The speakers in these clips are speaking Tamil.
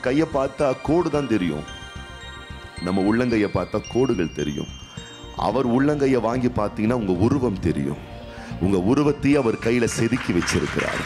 கையை பார்த்தா கோடு தான் தெரியும் நம்ம உள்ளங்கையை பார்த்தா கோடுகள் தெரியும் அவர் உள்ளங்கையை வாங்கி பார்த்தீங்கன்னா உங்க உருவம் தெரியும் உங்க உருவத்தையே அவர் கையில செதுக்கி வச்சிருக்கிறார்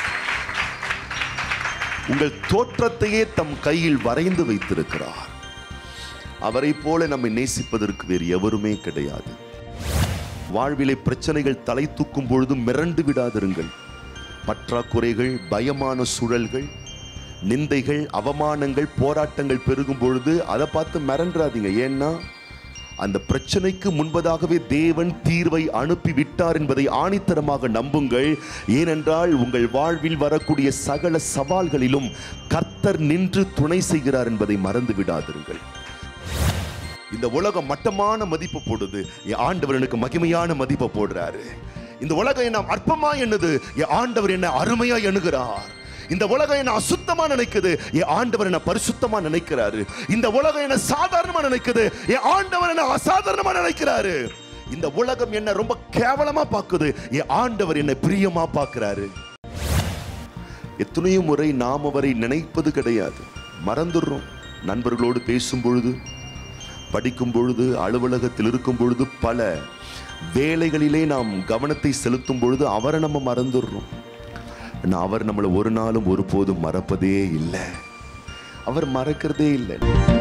உங்கள் தோற்றத்தையே தம் கையில் வரைந்து வைத்திருக்கிறார் அவரை போல நம்மை நேசிப்பதற்கு வேறு எவருமே கிடையாது வாழ்விலே பிரச்சனைகள் தலை தூக்கும் பொழுது மிரண்டு விடாதிருங்கள் பற்றாக்குறைகள் பயமான சூழல்கள் நிந்தைகள் அவமானங்கள் போராட்டங்கள் பெருகும் பொழுது அதை பார்த்து மிரண்டாதீங்க ஏன்னா அந்த பிரச்சனைக்கு முன்பதாகவே தேவன் தீர்வை அனுப்பி விட்டார் என்பதை ஆணித்தரமாக நம்புங்கள் ஏனென்றால் உங்கள் வாழ்வில் வரக்கூடிய சகல சவால்களிலும் கர்த்தர் நின்று துணை செய்கிறார் என்பதை மறந்து விடாதிருங்கள் இந்த உலகம் மட்டமான மதிப்பு போடுது என் ஆண்டவர் எனக்கு மகிமையான மதிப்பை போடுறாரு இந்த உலகம் என்ன அற்பமா எண்ணுது என் ஆண்டவர் என்ன அருமையா எண்ணுகிறார் இந்த உலகம் என்ன அசுத்தமா நினைக்குது என் ஆண்டவர் என்ன பரிசுத்தமா நினைக்கிறாரு இந்த உலகம் என்ன சாதாரணமா நினைக்குது என் ஆண்டவர் என்ன அசாதாரணமா நினைக்கிறாரு இந்த உலகம் என்ன ரொம்ப கேவலமா பார்க்குது என் ஆண்டவர் என்ன பிரியமா பார்க்கிறாரு எத்தனையோ முறை நாம் அவரை நினைப்பது கிடையாது மறந்துடுறோம் நண்பர்களோடு பேசும் பொழுது படிக்கும் பொழுது அலுவலகத்தில் இருக்கும் பொழுது பல வேலைகளிலே நாம் கவனத்தை செலுத்தும் பொழுது அவரை நம்ம மறந்துடுறோம் ஆனா அவர் நம்மளை ஒரு நாளும் ஒருபோதும் மறப்பதே இல்லை அவர் மறக்கிறதே இல்லை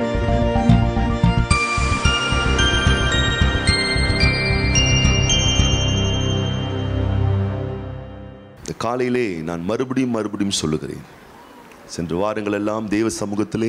இந்த காலையிலே நான் மறுபடியும் மறுபடியும் சொல்லுகிறேன் சென்ற வாரங்கள் எல்லாம் தேவ சமூகத்திலே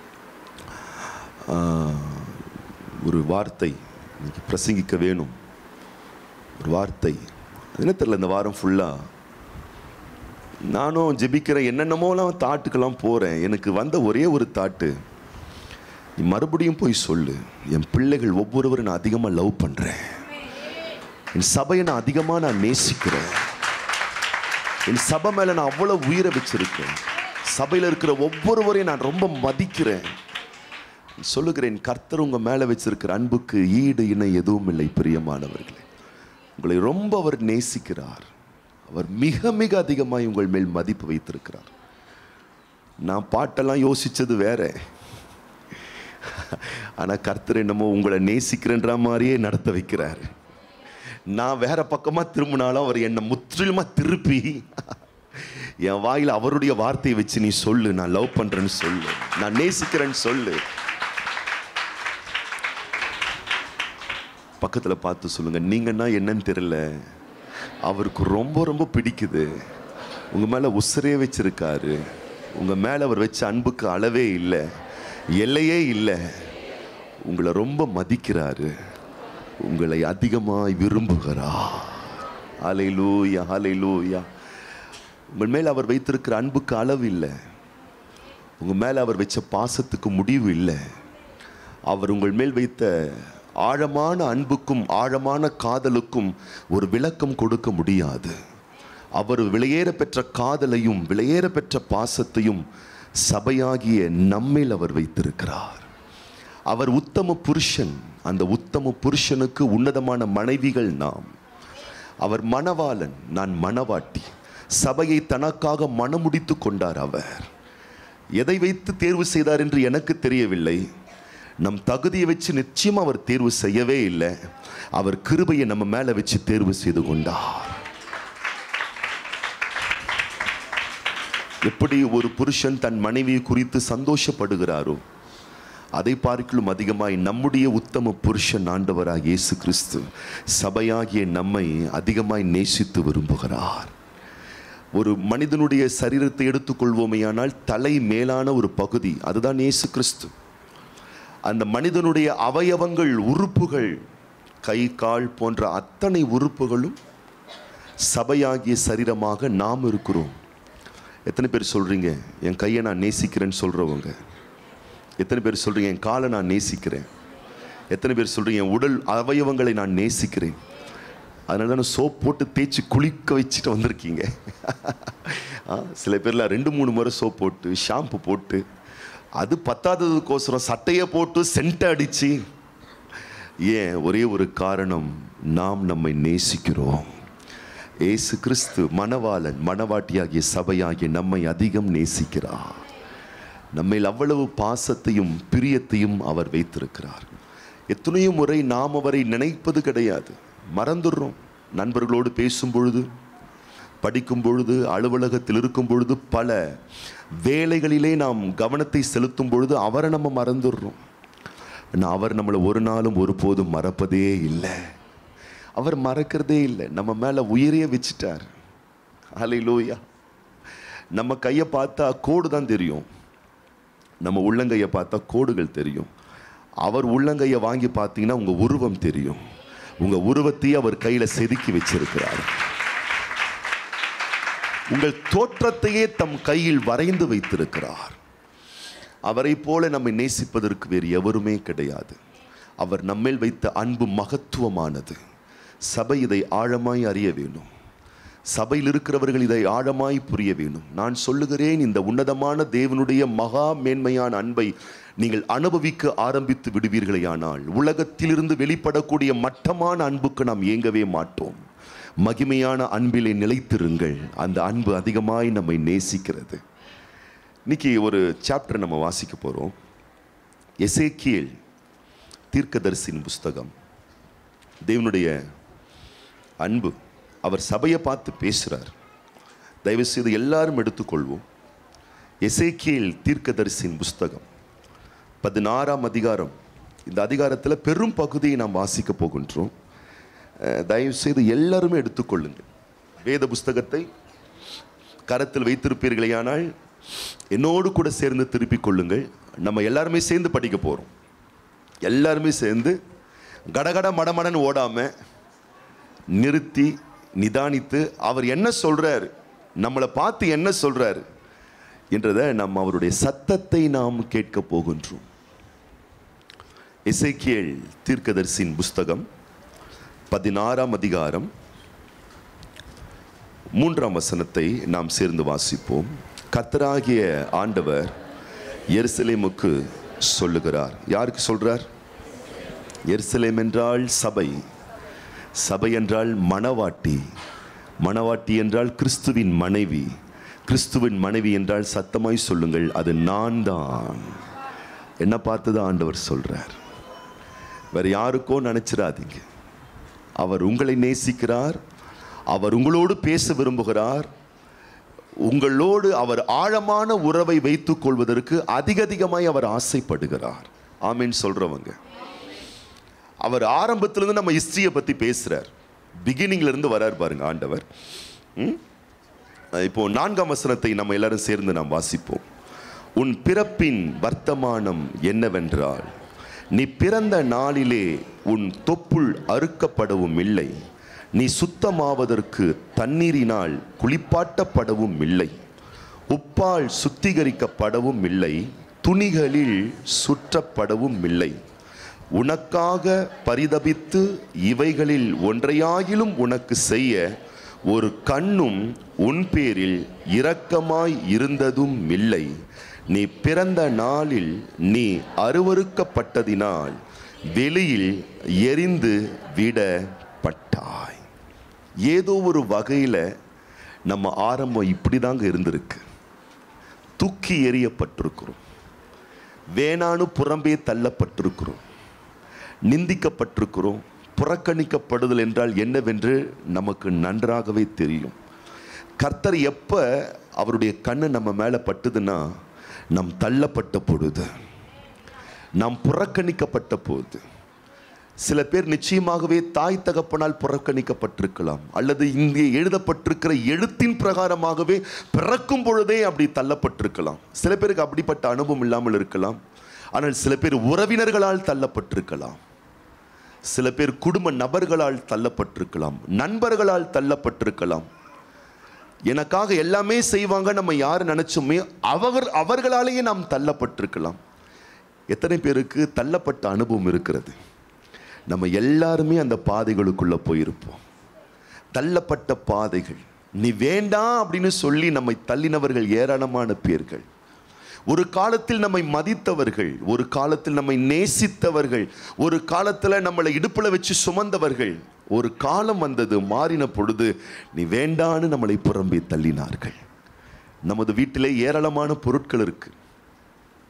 ஆஹ், ஒரு வார்த்தை இன்னைக்கு பிரசங்கிக்க வேணும் ஒரு வார்த்தை அது என்ன தெரியல இந்த வாரம் ஃபுல்லாக நானும் ஜெபிக்கிறேன் என்னென்னமோலாம் தாட்டுக்கெல்லாம் போகிறேன் எனக்கு வந்த ஒரே ஒரு தாட்டு நீ மறுபடியும் போய் சொல்லு என் பிள்ளைகள் ஒவ்வொருவரும் நான் அதிகமாக லவ் பண்ணுறேன் என் சபையை நான் அதிகமாக நான் நேசிக்கிறேன் என் சபை மேலே நான் அவ்வளோ உயிரை வச்சிருக்கேன் சபையில் இருக்கிற ஒவ்வொருவரையும் நான் ரொம்ப மதிக்கிறேன் சொல்லுகிறேன் கர்த்தர் உங்க மேலே வச்சிருக்கிற அன்புக்கு ஈடு இணை எதுவும் இல்லை பிரியமானவர்களே உங்களை ரொம்ப அவர் நேசிக்கிறார் அவர் மிக மிக அதிகமாக உங்கள் மேல் மதிப்பு வைத்திருக்கிறார் நான் பாட்டெல்லாம் யோசிச்சது வேற ஆனா கர்த்தர் என்னமோ உங்களை நேசிக்கிறன்ற மாதிரியே நடத்த வைக்கிறார் நான் வேற பக்கமா திரும்பினாலும் அவர் என்னை முற்றிலுமா திருப்பி என் வாயில அவருடைய வார்த்தையை வச்சு நீ சொல்லு நான் லவ் பண்றேன்னு சொல்லு நான் நேசிக்கிறேன்னு சொல்லு பக்கத்துல பார்த்து சொல்லுங்க நீங்கன்னா என்னன்னு தெரியல அவருக்கு ரொம்ப ரொம்ப பிடிக்குது உங்க மேல உசுரே வச்சிருக்காரு உங்க மேல அவர் வச்ச அன்புக்கு அளவே இல்லை எல்லையே இல்லை உங்களை ரொம்ப மதிக்கிறாரு உங்களை அதிகமாய் விரும்புகிறார் அலைலூயா அலைலூயா உங்கள் மேல் அவர் வைத்திருக்கிற அன்புக்கு அளவு இல்லை உங்க மேல அவர் வச்ச பாசத்துக்கு முடிவு இல்லை அவர் உங்கள் மேல் வைத்த ஆழமான அன்புக்கும் ஆழமான காதலுக்கும் ஒரு விளக்கம் கொடுக்க முடியாது அவர் விலையேற பெற்ற காதலையும் விலையேற பெற்ற பாசத்தையும் சபையாகிய நம்மில் அவர் வைத்திருக்கிறார் அவர் உத்தம புருஷன் அந்த உத்தம புருஷனுக்கு உன்னதமான மனைவிகள் நாம் அவர் மணவாளன் நான் மணவாட்டி சபையை தனக்காக மணமுடித்து கொண்டார் அவர் எதை வைத்து தேர்வு செய்தார் என்று எனக்கு தெரியவில்லை நம் தகுதியை வச்சு நிச்சயம் அவர் தேர்வு செய்யவே இல்லை அவர் கிருபையை நம்ம மேல வச்சு தேர்வு செய்து கொண்டார் எப்படி ஒரு புருஷன் தன் மனைவியை குறித்து சந்தோஷப்படுகிறாரோ அதை பார்க்கிலும் அதிகமாய் நம்முடைய உத்தம புருஷன் ஆண்டவராக இயேசு கிறிஸ்து சபையாகிய நம்மை அதிகமாய் நேசித்து விரும்புகிறார் ஒரு மனிதனுடைய சரீரத்தை எடுத்துக்கொள்வோமேயானால் தலை மேலான ஒரு பகுதி அதுதான் இயேசு கிறிஸ்து அந்த மனிதனுடைய அவயவங்கள் உறுப்புகள் கை கால் போன்ற அத்தனை உறுப்புகளும் சபையாகிய சரீரமாக நாம் இருக்கிறோம் எத்தனை பேர் சொல்றீங்க என் கையை நான் நேசிக்கிறேன்னு சொல்றவங்க எத்தனை பேர் சொல்றீங்க என் காலை நான் நேசிக்கிறேன் எத்தனை பேர் சொல்றீங்க என் உடல் அவயவங்களை நான் நேசிக்கிறேன் அதனால தான் சோப் போட்டு தேய்ச்சி குளிக்க வச்சுட்டு வந்திருக்கீங்க ஆ, சில பேர்லாம் ரெண்டு மூணு முறை சோப் போட்டு ஷாம்பு போட்டு அது பத்தாததுக்கோசரம் சட்டையை போட்டு சென்ட் அடிச்சு ஏன் ஒரே ஒரு காரணம் நாம் நம்மை நேசிக்கிறோம் ஏசு கிறிஸ்து மணவாளன் மணவாட்டியாகிய சபையாகிய நம்மை அதிகம் நேசிக்கிறார் நம்மேல் அவ்வளவு பாசத்தையும் பிரியத்தையும் அவர் வைத்திருக்கிறார் எத்தனையோ முறை நாம் அவரை நினைப்பது கிடையாது மறந்துடுறோம் நண்பர்களோடு பேசும் பொழுது படிக்கும் பொழுது அலுவலகத்தில் இருக்கும் பொழுது பல வேலைகளிலே நாம் கவனத்தை செலுத்தும் பொழுது அவரை நம்ம மறந்துடுறோம் ஆனால் அவர் நம்மளை ஒரு நாளும் ஒருபோதும் மறப்பதே இல்லை அவர் மறக்கிறதே இல்லை நம்ம மேலே உயிரையே வச்சுட்டார் அலையிலோயா நம்ம கையை பார்த்தா கோடு தான் தெரியும் நம்ம உள்ளங்கையை பார்த்தா கோடுகள் தெரியும் அவர் உள்ளங்கையை வாங்கி பார்த்தீங்கன்னா உங்கள் உருவம் தெரியும் உங்கள் உருவத்தையே அவர் கையில் செதுக்கி வச்சிருக்கிறார் உங்கள் தோற்றத்தையே தம் கையில் வரைந்து வைத்திருக்கிறார் அவரை போல நம்மை நேசிப்பதற்கு வேறு எவருமே கிடையாது அவர் நம்மேல் வைத்த அன்பு மகத்துவமானது சபை இதை ஆழமாய் அறிய வேண்டும் சபையில் இருக்கிறவர்கள் இதை ஆழமாய் புரிய வேண்டும் நான் சொல்லுகிறேன் இந்த உன்னதமான தேவனுடைய மகா மேன்மையான அன்பை நீங்கள் அனுபவிக்க ஆரம்பித்து விடுவீர்களேயானால் உலகத்திலிருந்து வெளிப்படக்கூடிய மட்டமான அன்புக்கு நாம் ஏங்கவே மாட்டோம் மகிமையான அன்பிலே நிலைத்திருங்கள் அந்த அன்பு அதிகமாய் நம்மை நேசிக்கிறது இன்னைக்கு ஒரு சாப்டர் நம்ம வாசிக்க போகிறோம் எசேக்கியேல் தீர்க்கதரிசியின் புஸ்தகம் தேவனுடைய அன்பு அவர் சபையை பார்த்து பேசுகிறார் தயவு செய்து எல்லாரும் எடுத்துக்கொள்வோம் எசேக்கியேல் தீர்க்கதரிசியின் புஸ்தகம் பதினாறாம் அதிகாரம் இந்த அதிகாரத்தில் பெரும் பகுதியை நாம் வாசிக்க போகின்றோம் அஹ், தயவு செய்து எல்லாருமே எடுத்துக்கொள்ளுங்கள் வேத புஸ்தகத்தை கரத்தில் வைத்திருப்பீர்களேயானால் என்னோடு கூட சேர்ந்து திருப்பிக் கொள்ளுங்கள் நம்ம எல்லாருமே சேர்ந்து படிக்க போகிறோம் எல்லாருமே சேர்ந்து கடகட மடமடன்னு ஓடாம நிறுத்தி நிதானித்து அவர் என்ன சொல்றார் நம்மளை பார்த்து என்ன சொல்றார் என்றதை நாம் அவருடைய சத்தத்தை நாம் கேட்க போகின்றோம் இசைக்கியல் தீர்க்கதரிசியின் புஸ்தகம் பதினாறாம் அதிகாரம் மூன்றாம் வசனத்தை நாம் சேர்ந்து வாசிப்போம் கத்தராகிய ஆண்டவர் எருசலேமுக்கு சொல்லுகிறார் யாருக்கு சொல்றார் எருசலேம் என்றால் சபை சபை என்றால் மணவாட்டி மணவாட்டி என்றால் கிறிஸ்துவின் மனைவி கிறிஸ்துவின் மனைவி என்றால் சத்தமாய் சொல்லுங்கள் அது நான் தான் என்ன பார்த்து தான் ஆண்டவர் சொல்றார் வேற யாருக்கோ நினைச்சிடாதீங்க அவர் உங்களை நேசிக்கிறார் அவர் உங்களோடு பேச விரும்புகிறார் உங்களோடு அவர் ஆழமான உறவை வைத்துக் கொள்வதற்கு அதிக அதிகமாய் அவர் ஆசைப்படுகிறார் ஆமீன் சொல்றவங்க அவர் ஆரம்பத்திலிருந்து நம்ம ஹிஸ்டரியை பற்றி பேசுகிறார் பிகினிங்ல இருந்து வரார் பாருங்க ஆண்டவர் ம்? இப்போ நான்காம் வசனத்தை நம்ம எல்லாரும் சேர்ந்து நாம் வாசிப்போம் உன் பிறப்பின் வர்த்தமானம் என்னவென்றால் நீ பிறந்த நாளிலே உன் தொப்புள் அறுக்கப்படவும் இல்லை நீ சுத்தமாவதற்கு தண்ணீரினால் குளிப்பாட்டப்படவும் இல்லை உப்பால் சுத்திகரிக்கப்படவும் இல்லை துணிகளில் சுற்றப்படவும் இல்லை உனக்காக பரிதபித்து இவைகளில் ஒன்றையாகிலும் உனக்கு செய்ய ஒரு கண்ணும் உன் பேரில் இரக்கமாய் இருந்ததும் இல்லை நீ பிறந்த நாளில் நீ அருவருக்கப்பட்டதினால் வெளியில் எரிந்து விடப்பட்டாய் ஏதோ ஒரு வகையில் நம்ம ஆரம்பம் இப்படி தாங்க இருந்திருக்கு தூக்கி எறியப்பட்டிருக்கிறோம் வேணானு புறம்பே தள்ளப்பட்டிருக்கிறோம் நிந்திக்கப்பட்டிருக்கிறோம் புறக்கணிக்கப்படுதல் என்றால் என்னவென்று நமக்கு நன்றாகவே தெரியும் கர்த்தர் எப்ப அவருடைய கண்ணு நம்ம மேலே பட்டுதுன்னா நம் தள்ளப்பட்ட பொழுது நாம் புறக்கணிக்கப்பட்ட போது சில பேர் நிச்சயமாகவே தாய் தகப்பனால் புறக்கணிக்கப்பட்டிருக்கலாம் அல்லது இங்கே எழுதப்பட்டிருக்கிற எழுத்தின் பிரகாரமாகவே பிறக்கும் பொழுதே அப்படி தள்ளப்பட்டிருக்கலாம் சில பேருக்கு அப்படிப்பட்ட அனுபவம் இல்லாமல் இருக்கலாம் ஆனால் சில பேர் உறவினர்களால் தள்ளப்பட்டிருக்கலாம் சில பேர் குடும்ப நபர்களால் தள்ளப்பட்டிருக்கலாம் நண்பர்களால் தள்ளப்பட்டிருக்கலாம் எனக்காக எல்லாமே செய்வாங்க நம்ம யார் நினைச்சோமே அவர் அவர்களாலேயே நாம் தள்ளப்பட்டிருக்கலாம் எத்தனை பேருக்கு தள்ளப்பட்ட அனுபவம் இருக்கிறது நம்ம எல்லாருமே அந்த பாதைகளுக்குள்ள போயிருப்போம் தள்ளப்பட்ட பாதைகள் நீ வேண்டாம் அப்படின்னு சொல்லி நம்மை தள்ளினவர்கள் ஏராளமான பேர்கள் ஒரு காலத்தில் நம்மை மதித்தவர்கள் ஒரு காலத்தில் நம்மை நேசித்தவர்கள் ஒரு காலத்தில் நம்மளை இடுப்புல வச்சு சுமந்தவர்கள் ஒரு காலம் வந்தது மாறின பொழுது நீ வேண்டான்னு நம்மளை புறம்பே தள்ளினார்கள் நமது வீட்டிலே ஏராளமான பொருட்கள் இருக்கு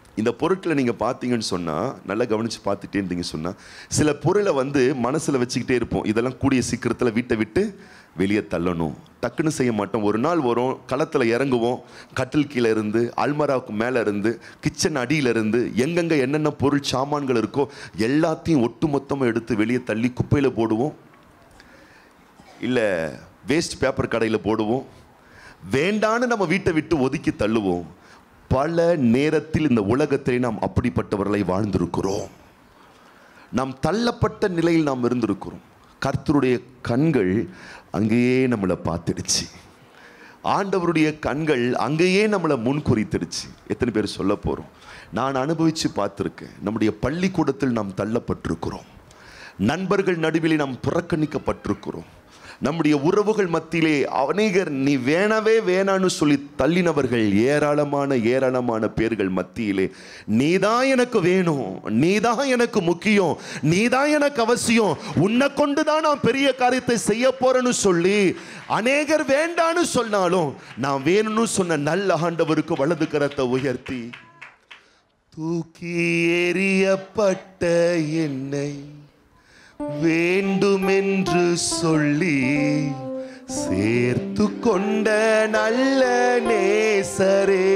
இந்த பொருட்களை நீங்கள் பார்த்தீங்கன்னு சொன்னால் நல்லா கவனித்து பார்த்துட்டே இருந்தீங்க சொன்னால் சில பொருளை வந்து மனசில் வச்சுக்கிட்டே இருப்போம் இதெல்லாம் கூடிய சீக்கிரத்தில் வீட்டை விட்டு வெளியே தள்ளணும் டக்குன்னு செய்ய மாட்டோம் ஒரு நாள் வரும் களத்தில் இறங்குவோம் கட்டில் கீழே இருந்து அல்மராவுக்கு மேலே இருந்து கிச்சன் அடியில இருந்து எங்கெங்கே என்னென்ன பொருள் சாமான்கள் இருக்கோ எல்லாத்தையும் ஒட்டு மொத்தமாக எடுத்து வெளியே தள்ளி குப்பையில் போடுவோம் இல்லை வேஸ்ட் பேப்பர் கடையில் போடுவோம் வேண்டான்னு நம்ம வீட்டை விட்டு ஒதுக்கி தள்ளுவோம் பல நேரத்தில் இந்த உலகத்திலே நாம் அப்படிப்பட்டவர்களை வாழ்ந்திருக்கிறோம் நாம் தள்ளப்பட்ட நிலையில் நாம் இருந்திருக்கிறோம் கர்த்தருடைய கண்கள் அங்கேயே நம்மளை பார்த்துடுச்சு ஆண்டவருடைய கண்கள் அங்கேயே நம்மளை முன் குறித்திடுச்சு எத்தனை பேர் சொல்ல போகிறோம் நான் அனுபவித்து பார்த்துருக்கேன் நம்முடைய பள்ளிக்கூடத்தில் நாம் தள்ளப்பட்டிருக்கிறோம் நண்பர்கள் நடுவிலே நாம் புறக்கணிக்கப்பட்டிருக்கிறோம் நம்முடைய உறவுகள் மத்தியிலே அநேகர் நீ வேணவே வேணான்னு சொல்லி தள்ளினவர்கள் ஏராளமான ஏராளமான பேர்கள் மத்தியிலே நீதான் எனக்கு வேணும் நீதான் எனக்கு முக்கியம் நீதான் எனக்கு அவசியம் உன்னை கொண்டு தான் நான் பெரிய காரியத்தை செய்ய போறேன்னு சொல்லி அநேகர் வேண்டான்னு சொன்னாலும் நான் வேணும்னு சொன்ன நல்ல ஆண்டவருக்கு வலது கரத்தை உயர்த்தி தூக்கி எறியப்பட்ட என்னை வேண்டுமென்று சொல்லி சேர்த்து கொண்ட நல்ல நேசரே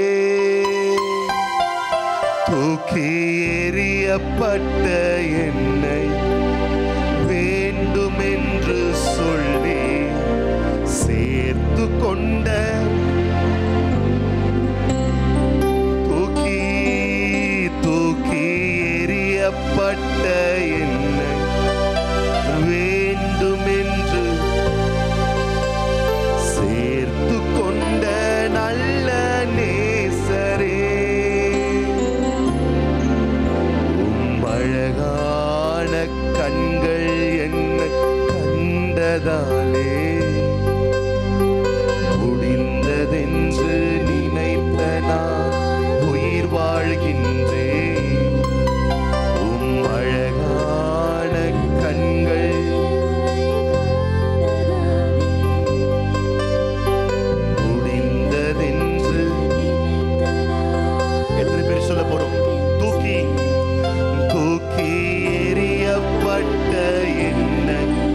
தூக்கி எறியப்பட்ட என்னை வேண்டுமென்று சொல்லி சேர்த்து கொண்ட தூக்கி தூக்கி எறியப்பட்ட என்னை வேண்டுமென்று சேர்த்து கொண்ட நல்ல நேசரே உம் அழகான கண்கள் என்ன கண்டதாலே முடிந்ததென்று நினைத்த நான் உயிர் வாழ்கின்றேன் உம் அழகான கண்கள் முடிந்ததென்று எத்தனை பேர் சொல்ல போறோம் தூக்கி தூக்கி எறியப்பட்ட என்ன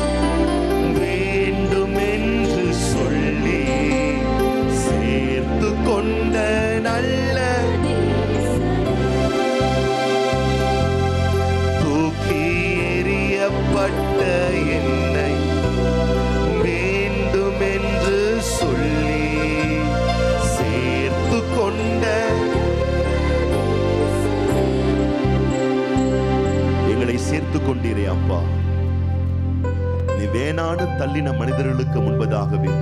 வேண்டுமென்று சொல்லி சேர்த்து கொண்ட நல்ல தூக்கி எறியப்பட்ட என்னை வேண்டுமென்று சொல்லி சேர்த்து கொண்ட எங்களை சேர்த்து கொண்டீரே அப்பா நீ வேணான்னு தள்ளின மனிதர்களுக்கு முன்பதாகவே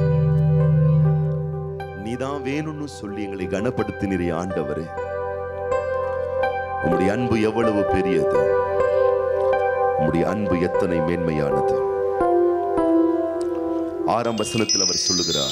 நீதான் வேணும்னு சொல்லி எங்களை கனப்படுத்தினீரே ஆண்டவரே உம்முடைய அன்பு எவ்வளவு பெரியது உம்முடைய அன்பு எத்தனை மேன்மையானது ஆறாம் வசனத்தில் அவர் சொல்லுகிறார்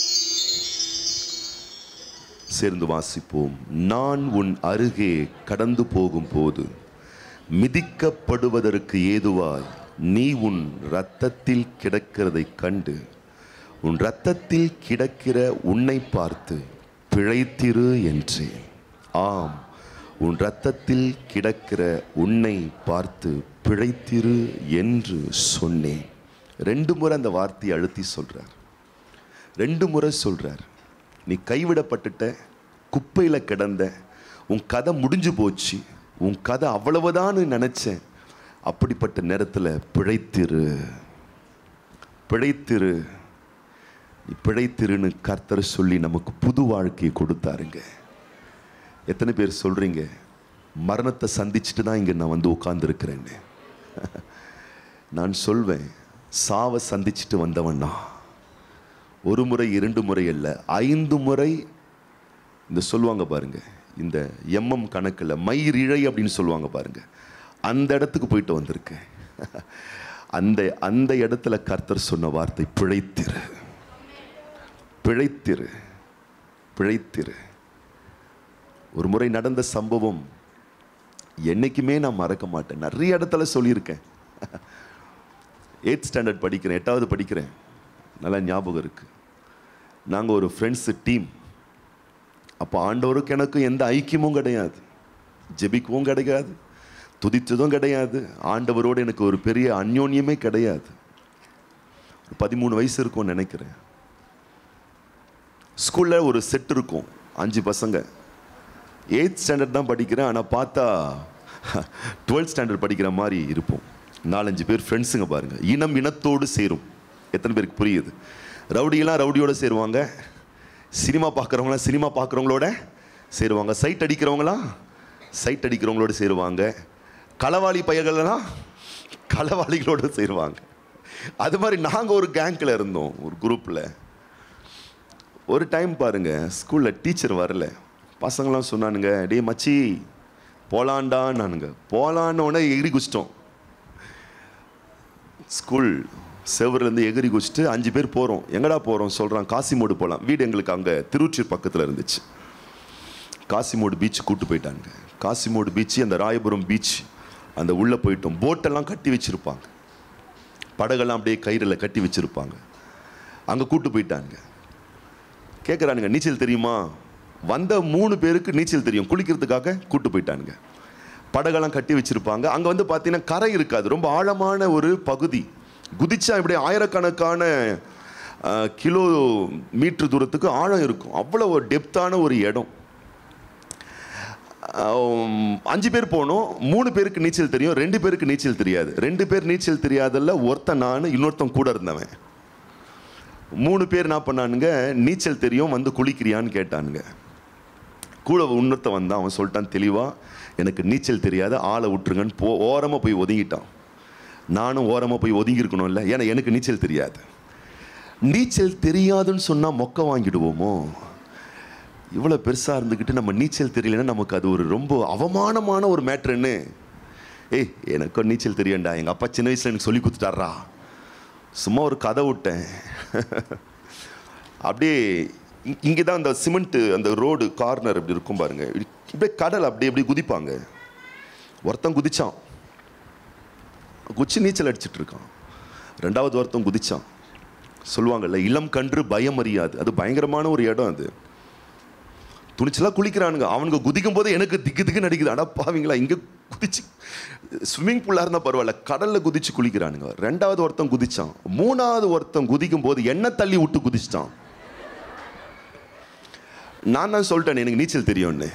சேர்ந்து வாசிப்போம் நான் உன் அருகே கடந்து போகும் போது மிதிக்கப்படுவதற்கு ஏதுவாய் நீ உன் இரத்தத்தில் கிடக்கிறதைக் கண்டு உன் இரத்தத்தில் கிடக்கிற உன்னை பார்த்து பிழைத்திரு என்றேன் ஆம் உன் இரத்தத்தில் கிடக்கிற உன்னை பார்த்து பிழைத்திரு என்று சொன்னேன் ரெண்டு முறை அந்த வார்த்தையை அழுத்தி சொல்றார் ரெண்டு முறை சொல்றார் நீ கைவிடப்பட்டுட்ட குப்பையில் கிடந்த உன் கதை முடிஞ்சு போச்சு உன் கதை அவ்வளவுதான்னு நினைச்சேன் அப்படிப்பட்ட நேரத்தில் பிழைத்திரு பிழைத்திரு நீ பிழைத்திருன்னு கர்த்தர் சொல்லி நமக்கு புது வாழ்க்கையை கொடுத்தாருங்க எத்தனை பேர் சொல்றீங்க மரணத்தை சந்திச்சுட்டு தான் இங்கே நான் வந்து உட்கார்ந்துருக்கிறேன்னு நான் சொல்வேன் சாவை சந்திச்சுட்டு வந்தவன் நான் ஒரு முறை இரண்டு முறை அல்ல ஐந்து முறை இந்த சொல்லுவாங்க பாருங்க இந்த எம்எம் கணக்கில் மயிரிழை அப்படின்னு சொல்லுவாங்க பாருங்க அந்த இடத்துக்கு போயிட்டு வந்திருக்கேன் அந்த அந்த இடத்துல கர்த்தர் சொன்ன வார்த்தை பிழைத்திரு பிழைத்திரு பிழைத்திரு ஒரு முறை நடந்த சம்பவம் என்னைக்குமே நான் மறக்க மாட்டேன் நிறைய இடத்துல சொல்லியிருக்கேன் எயிட் ஸ்டாண்டர்ட் படிக்கிறேன் எட்டாவது படிக்கிறேன் நல்லா ஞாபகம் இருக்கு நாங்கள் ஒரு ஃப்ரெண்ட்ஸு டீம் அப்போ ஆண்டவருக்கு எனக்கும் எந்த ஐக்கியமும் கிடையாது ஜெபிக்கவும் கிடையாது துதித்ததும் கிடையாது ஆண்டவரோடு எனக்கு ஒரு பெரிய அந்யோன்யமே கிடையாது ஒரு பதிமூணு வயசு இருக்கும்னு நினைக்கிறேன் ஸ்கூலில் ஒரு செட் இருக்கும் அஞ்சு பசங்க எயித் ஸ்டாண்டர்ட் தான் படிக்கிறேன் ஆனால் பார்த்தா டுவெல்த் ஸ்டாண்டர்ட் படிக்கிற மாதிரி இருப்போம் நாலஞ்சு பேர் ஃப்ரெண்ட்ஸுங்க பாருங்க இனம் இனத்தோடு சேரும் எத்தனை பேருக்கு புரியுது ரவுடியெல்லாம் ரவுடியோட சேருவாங்க சினிமா பார்க்குறவங்களாம் சினிமா பார்க்குறவங்களோட சேருவாங்க சைட் அடிக்கிறவங்களாம் சைட் அடிக்கிறவங்களோட சேருவாங்க களவாளி பையர்கள்லாம் களவாளிகளோட சேருவாங்க அது மாதிரி நாங்கள் ஒரு கேங்கில் இருந்தோம் ஒரு குரூப்பில் ஒரு டைம் பாருங்க ஸ்கூலில் டீச்சர் வரல பசங்களாம் சொன்னானுங்க டேய் மச்சி போலாண்டான்னானுங்க போலான்னோடனே எகிரி குச்சிட்டோம் ஸ்கூல் செவர்லேருந்து எகிரி குச்சிட்டு அஞ்சு பேர் போகிறோம் எங்கடா போகிறோம் சொல்கிறான் காசிமோடு போகலாம் வீடு எங்களுக்கு அங்கே திருச்சூர் பக்கத்தில் இருந்துச்சு காசிமோடு பீச் கூட்டு போயிட்டாங்க காசிமோடு பீச் அந்த ராயபுரம் பீச் அந்த உள்ளே போயிட்டோம் போட்டெல்லாம் கட்டி வச்சுருப்பாங்க படகெல்லாம் அப்படியே கயிறில் கட்டி வச்சுருப்பாங்க அங்கே கூட்டு போயிட்டாங்க கேட்குறானுங்க நீச்சல் தெரியுமா வந்த மூணு பேருக்கு நீச்சல் தெரியும் குளிக்கிறதுக்காக கூட்டு போயிட்டானுங்க படகெல்லாம் கட்டி வச்சிருப்பாங்க அங்கே வந்து பார்த்தீங்கன்னா கரை இருக்காது ரொம்ப ஆழமான ஒரு பகுதி குதிச்சா இப்படி ஆயிரக்கணக்கான அஹ், கிலோ மீட்டர் தூரத்துக்கு ஆழம் இருக்கும் அவ்வளோ ஒரு டெப்த்தான ஒரு இடம் ஆம், அஞ்சு பேர் போனோம் மூணு பேருக்கு நீச்சல் தெரியும் ரெண்டு பேருக்கு நீச்சல் தெரியாது ரெண்டு பேர் நீச்சல் தெரியாதல்ல ஒருத்தன் நான் இன்னொருத்தன் கூட இருந்தவன் மூணு பேர் என்ன பண்ணானுங்க நீச்சல் தெரியும் வந்து குளிக்கிறியான்னு கேட்டானுங்க கூட இன்னொருத்தன் வந்தான் அவன் சொல்லிட்டான் தெளிவாக எனக்கு நீச்சல் தெரியாத ஆளை விட்டுருங்கன்னு போ ஓரமாக போய் ஒதுங்கிட்டான் நானும் ஓரமாக போய் ஒதுங்கி இருக்கணும்ல ஏன்னா எனக்கு நீச்சல் தெரியாது நீச்சல் தெரியாதுன்னு சொன்னால் மொக்க வாங்கிடுவோமோ இவ்வளோ பெருசாக இருந்துக்கிட்டு நம்ம நீச்சல் தெரியலன்னா நமக்கு அது ஒரு ரொம்ப அவமானமான ஒரு மேட்ருன்னு ஏய் எனக்கும் நீச்சல் தெரியும்டா எங்கள் அப்பா சின்ன வயசில் எனக்கு சொல்லி கொடுத்துட்டாரா சும்மா ஒரு கதை விட்டேன் அப்படியே இங்கே தான் அந்த சிமெண்ட்டு அந்த ரோடு கார்னர் இப்படி இருக்கும் பாருங்க இப்படி- இப்படியே கடல் அப்படியே இப்படி குதிப்பாங்க ஒருத்தன் குதிச்சான் குச்சி நீச்சல் அடிச்சிட்டு இருக்கான் ரெண்டாவது ஒருத்தன் குதிச்சான் சொல்லுவாங்கல்ல இளம் கன்று பயம் அறியாது அது பயங்கரமான ஒரு இடம் அது துணிச்சலாக குளிக்கிறானுங்க அவனுங்க குதிக்கும் போது எனக்கு திக்கு திக்கு நடிக்குது அடா பாவீங்களா இங்கே குதிச்சு ஸ்விம்மிங் பூலாக இருந்தால் பரவாயில்ல கடலில் குதிச்சு குளிக்கிறானுங்க ரெண்டாவது ஒருத்தன் குதிச்சான் மூணாவது ஒருத்தன் குதிக்கும் போது என்ன தள்ளி விட்டு குதிச்சிட்டான் நான் தான் சொல்லிட்டேன் எனக்கு நீச்சல் தெரியும்னு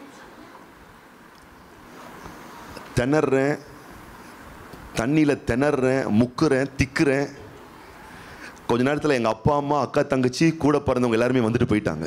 திணறேன் தண்ணியில் திணறேன் முக்குறேன் திக்குறேன் கொஞ்ச நேரத்தில் எங்கள் அப்பா அம்மா அக்கா தங்கச்சி கூட பிறந்தவங்க எல்லாருமே வந்துட்டு போயிட்டாங்க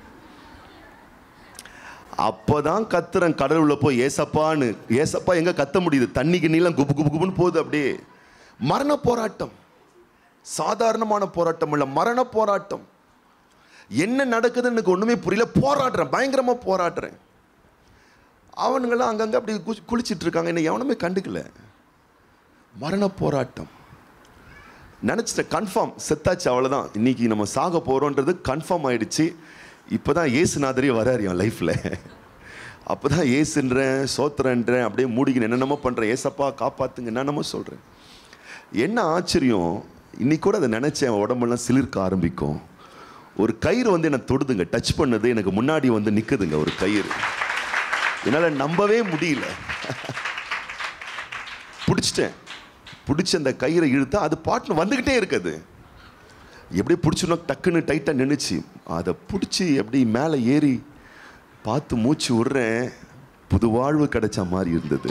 அப்போதான் கத்துறேன் கடல் உள்ள போய் ஏசப்பான்னு ஏசப்பா எங்க கத்த முடியுது தண்ணிக்கு நீளம் குபு குபு குபுன்னு போகுது அப்படியே மரண போராட்டம் சாதாரணமான போராட்டம் இல்ல மரண போராட்டம் என்ன நடக்குதுன்னு எனக்கு ஒண்ணுமே புரியல போராடுறேன் பயங்கரமா போராடுறேன் அவனுங்களாம் அங்கங்க அப்படி கு- குளிச்சிட்டு இருக்காங்க என்ன எவனுமே கண்டுக்கல மரண போராட்டம் நினச்சிட்டேன் கன்ஃபார்ம் செத்தாச்சு அவ்வளோதான் இன்னைக்கு நம்ம சாக போகிறோன்றது கன்ஃபார்ம் ஆயிடுச்சு இப்போ தான் ஏசுநாதரே வராரு என் லைஃப்பில் அப்போ தான் ஏசுன்றேன் சோத்துறேன்றேன் அப்படியே மூடிக்கின்னு என்னென்னமோ பண்ணுறேன் ஏசப்பா காப்பாத்துங்க என்னென்னமோ சொல்கிறேன் என்ன ஆச்சரியம் இன்னைக்கு கூட அதை நினச்சேன் என் உடம்பெல்லாம் சிலிர்க்க ஆரம்பிக்கும் ஒரு கயிறு வந்து என்னை தொடுதுங்க டச் பண்ணது எனக்கு முன்னாடி வந்து நிற்குதுங்க ஒரு கயிறு என்னால் நம்பவே முடியல பிடிச்சிட்டேன் பிடிச்சி அந்த கயிறை இழுத்தா அது பாட்டுன்னு வந்துக்கிட்டே இருக்குது எப்படி பிடிச்சணும் டக்குன்னு டைட்டாக நின்றுச்சு அதை பிடிச்சி எப்படி மேலே ஏறி பார்த்து மூச்சு விடுறேன் புது வாழ்வு கிடைச்ச மாதிரி இருந்தது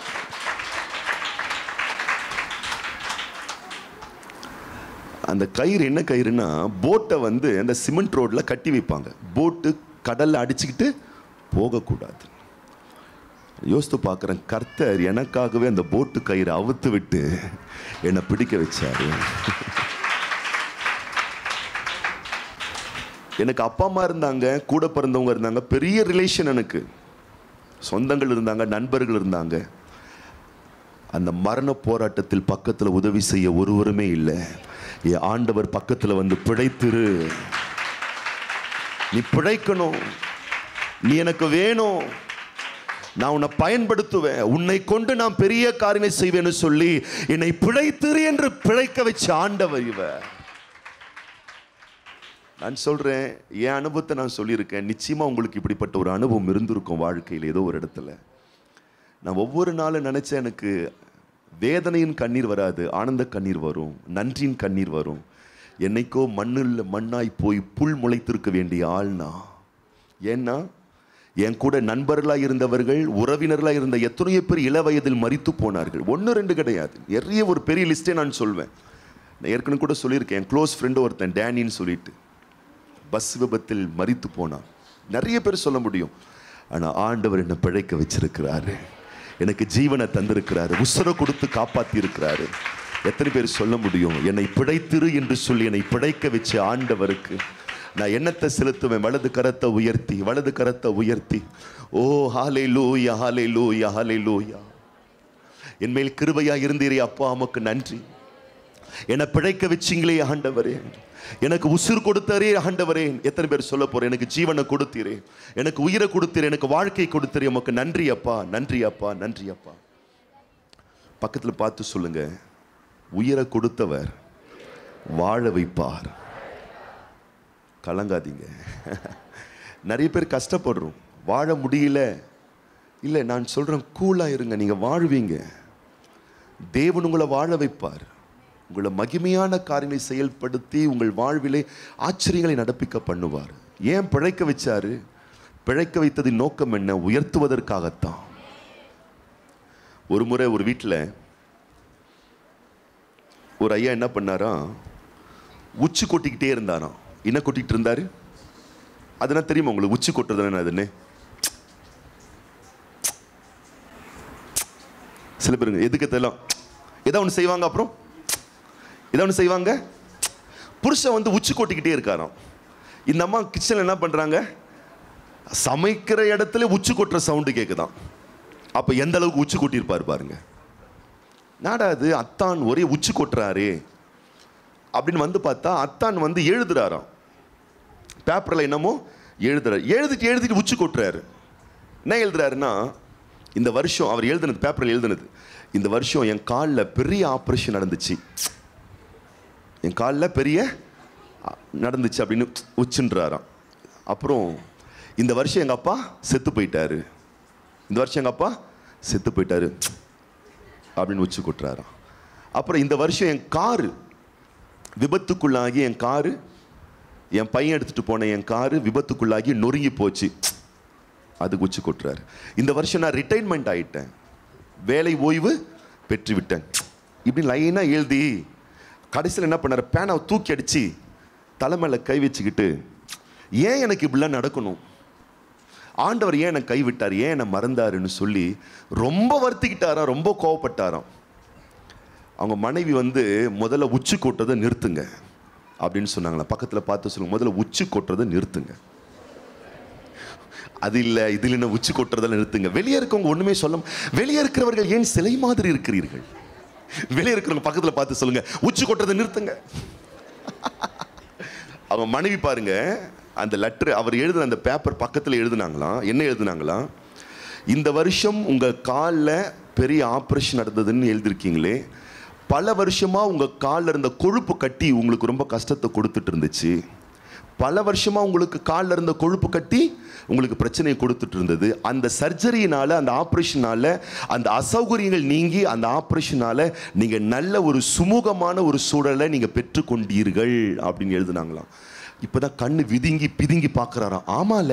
அந்த கயிறு என்ன கயிறுனா போட்டை வந்து அந்த சிமெண்ட் ரோட்டில் கட்டி வைப்பாங்க போட்டு கடலில் அடிச்சுக்கிட்டு போகக்கூடாது யோசித்து பார்க்குறேன் கர்த்தர் எனக்காகவே அந்த போட்டு கயிறை அவுத்து விட்டு என்னை பிடிக்க வச்சாரு எனக்கு அப்பா அம்மா இருந்தாங்க கூட பிறந்தவங்க இருந்தாங்க பெரிய ரிலேஷன் எனக்கு சொந்தங்கள் இருந்தாங்க நண்பர்கள் இருந்தாங்க அந்த மரண போராட்டத்தில் பக்கத்தில் உதவி செய்ய ஒருவருமே இல்லை என் ஆண்டவர் பக்கத்தில் வந்து பிழைத்திரு நீ பிழைக்கணும் நீ எனக்கு வேணும் நான் உன்னை பயன்படுத்துவேன் உன்னை கொண்டு நான் பெரிய காரியங்களை செய்வேன்னு சொல்லி என்னை பிழைத்திரு என்று பிழைக்க வச்ச ஆண்டவர் இவர் நான் சொல்றேன் என் அனுபவத்தை நான் சொல்லியிருக்கேன் நிச்சயமா உங்களுக்கு இப்படிப்பட்ட ஒரு அனுபவம் இருந்திருக்கும் வாழ்க்கையில் ஏதோ ஒரு இடத்துல நான் ஒவ்வொரு நாளும் நினைச்சேன் எனக்கு வேதனையின் கண்ணீர் வராது ஆனந்த கண்ணீர் வரும் நன்றியின் கண்ணீர் வரும் என்னைக்கோ மண்ணில் மண்ணாய் போய் புல் முளைத்திருக்க வேண்டிய ஆள்னா ஏன்னா என் கூட நண்பர்களாக இருந்தவர்கள் உறவினர்களாக இருந்த எத்தனையோ பேர் இள வயதில் மரித்து போனார்கள் ஒன்று ரெண்டு கிடையாது நிறைய ஒரு பெரிய லிஸ்ட்டே நான் சொல்வேன் நான் ஏற்கனவே கூட சொல்லியிருக்கேன் என் க்ளோஸ் ஃப்ரெண்டு ஒருத்தன் டேனின்னு சொல்லிட்டு பஸ் விபத்தில் மரித்து போனான் நிறைய பேர் சொல்ல முடியும் ஆனால் ஆண்டவர் என்னை பிழைக்க வச்சிருக்கிறாரு எனக்கு ஜீவனை தந்திருக்கிறாரு உசுரை கொடுத்து காப்பாத்தி இருக்கிறாரு எத்தனை பேர் சொல்ல முடியும் என்னை பிழைத்திரு என்று சொல்லி என்னை பிழைக்க வச்ச ஆண்டவருக்கு நான் எண்ணத்தை செலுத்துவேன் வலது கரத்தை உயர்த்தி வலது கரத்தை உயர்த்தி ஓ ஹாலே லூயா ஹாலே லூயா ஹாலே லூயா என் மேல் கிருபையா இருந்தீரே அப்பா அமக்கு நன்றி என்னை பிழைக்க வச்சிங்களே ஆண்டவரே எனக்கு உசுர் கொடுத்தாரே ஆண்டவரே எத்தனை பேர் சொல்ல போறேன் எனக்கு ஜீவனை கொடுத்தீரே எனக்கு உயிரை கொடுத்தீரே எனக்கு வாழ்க்கை கொடுத்தீரே உமக்கு நன்றி அப்பா நன்றி அப்பா நன்றி அப்பா பக்கத்துல பார்த்து சொல்லுங்க உயிரை கொடுத்தவர் வாழ வைப்பார் கலங்காதீங்க நிறைய பேர் கஷ்டப்படுறோம் வாழ முடியல இல்லை நான் சொல்றேன் கூலா இருங்க நீங்க வாழ்வீங்க தேவன் உங்களை வாழ வைப்பார் உங்களை மகிமையான காரியங்களை செயல்படுத்தி உங்கள் வாழ்விலே ஆச்சரியங்களை நடப்பிக்க பண்ணுவார் ஏன் பிழைக்க வச்சாரு பிழைக்க வைத்ததின் நோக்கம் என்ன உயர்த்துவதற்காகத்தான் ஒரு முறை ஒரு வீட்டில் ஒரு ஐயா என்ன பண்ணாரா உச்சி கொட்டிக்கிட்டே இருந்தாராம் என்ன கொட்டிக்கிட்டு இருந்தாரு அதெல்லாம் தெரியுமா உங்களுக்கு உச்சி கொட்டுறது என்ன அதுன்னு சில பேருங்க எதுக்கு தெரியலாம் ஏதோ ஒன்று செய்வாங்க அப்புறம் ஏதோ ஒன்று செய்வாங்க புருஷன் வந்து உச்சி கொட்டிக்கிட்டே இருக்காராம் இந்த அம்மா கிச்சனில் என்ன பண்ணுறாங்க சமைக்கிற இடத்துல உச்சி கொட்டுற சவுண்டு கேட்குதான் அப்போ எந்த அளவுக்கு உச்சி கொட்டியிருப்பார் பாருங்க நாடா அது அத்தான் ஒரே உச்சி கொட்டுறாரே அப்படின்னு வந்து பார்த்தா அத்தான் வந்து எழுதுறாராம் பேப்பரில் என்னமோ எழுதுறாரு எழுதிட்டு எழுதிட்டு உச்சி கொட்டுறாரு என்ன எழுதுறாருன்னா இந்த வருஷம் அவர் எழுதுனது பேப்பரில் எழுதுனது இந்த வருஷம் என் காலில் பெரிய ஆப்ரேஷன் நடந்துச்சு என் காலில் பெரிய அ, நடந்துச்சு அப்படின்னு உச்சுன்றாராம் அப்புறம் இந்த வருஷம் எங்கள் அப்பா செத்து போயிட்டாரு இந்த வருஷம் எங்கள் அப்பா செத்து போயிட்டாரு அப்படின்னு உச்சி கொட்டுறாராம் அப்புறம் இந்த வருஷம் என் காரு விபத்துக்குள்ளாகி என் காரு என் பையன் எடுத்துட்டு போன என் காரு விபத்துக்குள்ளாகி நொறுங்கி போச்சு அதுக்கு உச்சி கொட்டுறாரு இந்த வருஷம் நான் ரிட்டைர்மெண்ட் ஆயிட்டேன் வேலை ஓய்வு பெற்று விட்டேன் இப்படி லைனாக எழுதி கடைசியில் என்ன பண்ணார் பேனாவை தூக்கி அடிச்சு தலை மேல கை வச்சுக்கிட்டு ஏன் எனக்கு இப்படிலாம் நடக்கணும் ஆண்டவர் ஏன் என்னை கைவிட்டார் ஏன் என்னை மறந்தாருன்னு சொல்லி ரொம்ப வருத்திக்கிட்டாராம் ரொம்ப கோவப்பட்டாராம் அவங்க மனைவி வந்து முதல்ல உச்சி கொட்டுறதை நிறுத்துங்க அப்படின்னு சொன்னாங்களா பக்கத்தில் பார்த்து சொல்லுங்க முதல்ல உச்சி கொட்டுறதை நிறுத்துங்க அது இல்லை இதில் என்ன உச்சி கொட்டுறதெல்லாம் நிறுத்துங்க வெளியே இருக்கவங்க ஒண்ணுமே சொல்ல வெளியே இருக்கிறவர்கள் ஏன் சிலை மாதிரி இருக்கிறீர்கள் வெளியே இருக்கிறவங்க பக்கத்தில் பார்த்து சொல்லுங்க உச்சி கொட்டுறதை நிறுத்துங்க அவங்க மனைவி பாருங்க அந்த லெட்டர் அவர் எழுதின அந்த பேப்பர் பக்கத்தில் எழுதுனாங்களாம் என்ன எழுதுனாங்களாம் இந்த வருஷம் உங்க காலில் பெரிய ஆப்ரேஷன் நடந்ததுன்னு எழுதிருக்கீங்களே பல வருஷமா உங்க காலில் இருந்த கொழுப்பு கட்டி உங்களுக்கு ரொம்ப கஷ்டத்தை கொடுத்துட்டு இருந்துச்சு பல வருஷமா உங்களுக்கு காலில் இருந்த கொழுப்பு கட்டி உங்களுக்கு பிரச்சனையை கொடுத்துட்டு இருந்தது அந்த சர்ஜரியினால அந்த ஆப்ரேஷனால அந்த அசௌகரியங்கள் நீங்கி அந்த ஆப்ரேஷனால நீங்க நல்ல ஒரு சுமூகமான ஒரு சூழலை நீங்க பெற்றுக்கொண்டீர்கள் அப்படின்னு எழுதுனாங்களாம் இப்பதான் கண்ணு விதுங்கி பிதுங்கி பார்க்கறாராம் ஆமால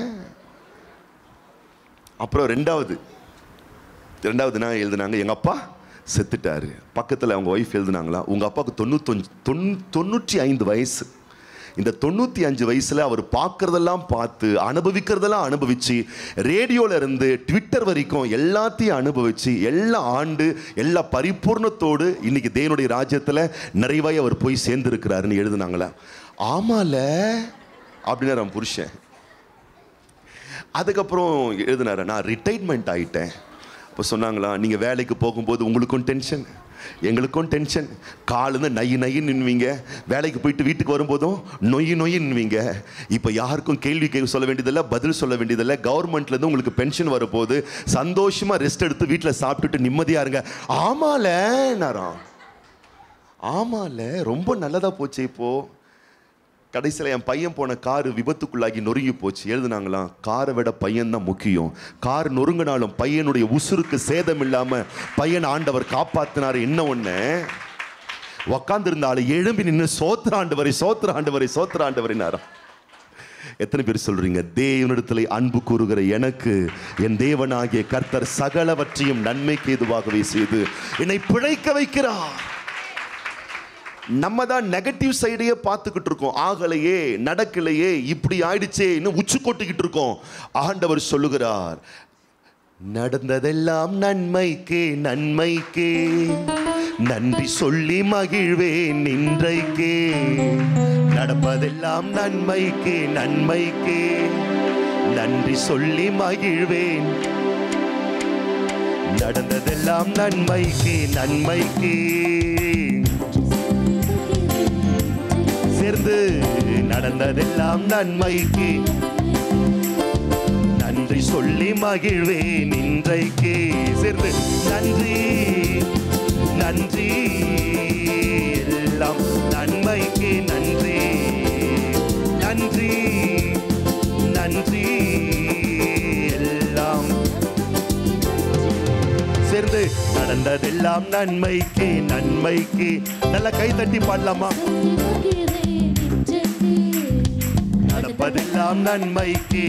அப்புறம் ரெண்டாவது ரெண்டாவது என்ன எழுதுனாங்க எங்க அப்பா செத்துட்டாரு பக்கத்தில் அவங்க ஒய்ஃப் எழுதுனாங்களா உங்க அப்பாவுக்கு தொண்ணூத்தஞ்சு தொண்ணூ தொண்ணூற்றி ஐந்து வயசு இந்த தொண்ணூற்றி அஞ்சு வயசுல அவர் பார்க்கறதெல்லாம் பார்த்து அனுபவிக்கிறதெல்லாம் அனுபவிச்சு ரேடியோல இருந்து ட்விட்டர் வரைக்கும் எல்லாத்தையும் அனுபவிச்சு எல்லா ஆண்டு எல்லா பரிபூர்ணத்தோடு இன்னைக்கு தேவனுடைய ராஜ்யத்தில் நிறைவாய் அவர் போய் சேர்ந்திருக்கிறாருன்னு எழுதுனாங்களா ஆமால அப்படின்னு அவன் புருஷன் அதுக்கப்புறம் எழுதினாரு நான் ரிட்டைர்மெண்ட் ஆயிட்டேன் இப்போ சொன்னாங்களா நீங்கள் வேலைக்கு போகும்போது உங்களுக்கும் டென்ஷன் எங்களுக்கும் டென்ஷன் காலேருந்து நை நைன்னு நின்னுவீங்க வேலைக்கு போயிட்டு வீட்டுக்கு வரும்போதும் நொய் நொய் நின்னுவீங்க இப்போ யாருக்கும் கேள்வி கேட்க சொல்ல வேண்டியதில்லை பதில் சொல்ல வேண்டியதில்லை கவர்மெண்ட்லேருந்து உங்களுக்கு பென்ஷன் வரப்போகுது சந்தோஷமாக ரெஸ்ட் எடுத்து வீட்டில் சாப்பிட்டுட்டு நிம்மதியாக இருங்க ஆமால நேரம் ஆமால ரொம்ப நல்லதாக போச்சு இப்போது கடைசியில் என் பையன் போன காரு விபத்துக்குள்ளாகி நொறுங்கி போச்சு எழுதுனாங்களாம் காரை விட பையன் தான் முக்கியம் கார் நொறுங்கினாலும் பையனுடைய உசுருக்கு சேதம் இல்லாமல் பையன் ஆண்டவர் காப்பாத்தினாரு என்ன ஒன்று உக்காந்துருந்த ஆளு எழும்பி நின்று சோத்திர ஆண்டவரை சோத்திர ஆண்டவரை சோத்திர ஆண்டவரினாராம் எத்தனை பேர் சொல்றீங்க தேவனிடத்தில் அன்பு கூறுகிற எனக்கு என் தேவனாகிய கர்த்தர் சகலவற்றையும் நன்மைக்கு ஏதுவாகவே செய்து என்னை பிழைக்க வைக்கிறார் நம்ம தான் நெகட்டிவ் சைடையே பார்த்துக்கிட்டு இருக்கோம் ஆகலையே நடக்கலையே இப்படி ஆயிடுச்சே இன்னும் உச்சி கொட்டிக்கிட்டு இருக்கோம் ஆண்டவர் சொல்லுகிறார் நடந்ததெல்லாம் நன்மைக்கே நன்மைக்கே நன்றி சொல்லி மகிழ்வேன் இன்றைக்கே நடப்பதெல்லாம் நன்மைக்கே நன்மைக்கே நன்றி சொல்லி மகிழ்வேன் நடந்ததெல்லாம் நன்மைக்கே நன்மைக்கே சேர்ந்து நடந்ததெல்லாம் நன்மைக்கு நன்றி சொல்லி மகிழ்வேன் இன்றைக்கு சேர்ந்து நன்றி நன்றி எல்லாம் நன்மைக்கு நன்றி நன்றி நன்றி எல்லாம் சேர்ந்து நடந்ததெல்லாம் நன்மைக்கு நன்மைக்கு நல்ல கை தட்டி பாடலாமா நடப்பதெல்லாம் நன்மைக்கு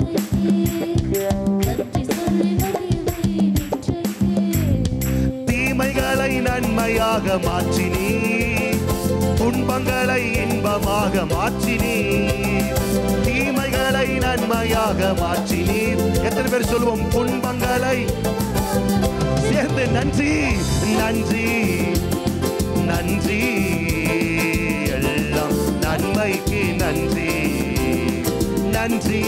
தீமைகளை நன்மையாக மாற்றினீ துன்பங்களை இன்பமாக மாற்றினீ தீமைகளை நன்மையாக மாற்றினீர் எத்தனை பேர் சொல்லுவோம் துன்பங்களை சேர்ந்து நன்றி நன்றி நன்றி எல்லாம் நன்மைக்கு நன்றி நன்றி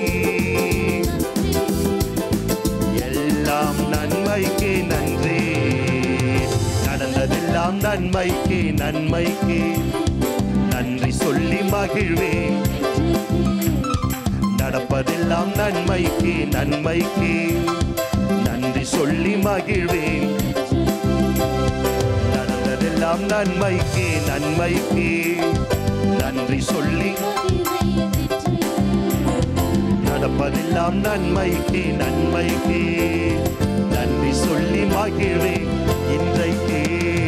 எல்லாம் நன்மைக்கு நன்றி நடந்ததெல்லாம் நன்மைக்கு நன்மைக்கு நன்றி சொல்லி மகிழ்வேன் நடப்பதெல்லாம் நன்மைக்கு நன்மைக்கு நன்றி சொல்லி மகிழ்வேன் நடந்ததெல்லாம் நன்மைக்கு நன்மைக்கு நன்றி சொல்லி நடப்பதெல்லாம் நன்மைக்கு நன்மைக்கு நன்றி சொல்லி மகிழ்வேன் இன்றைக்கு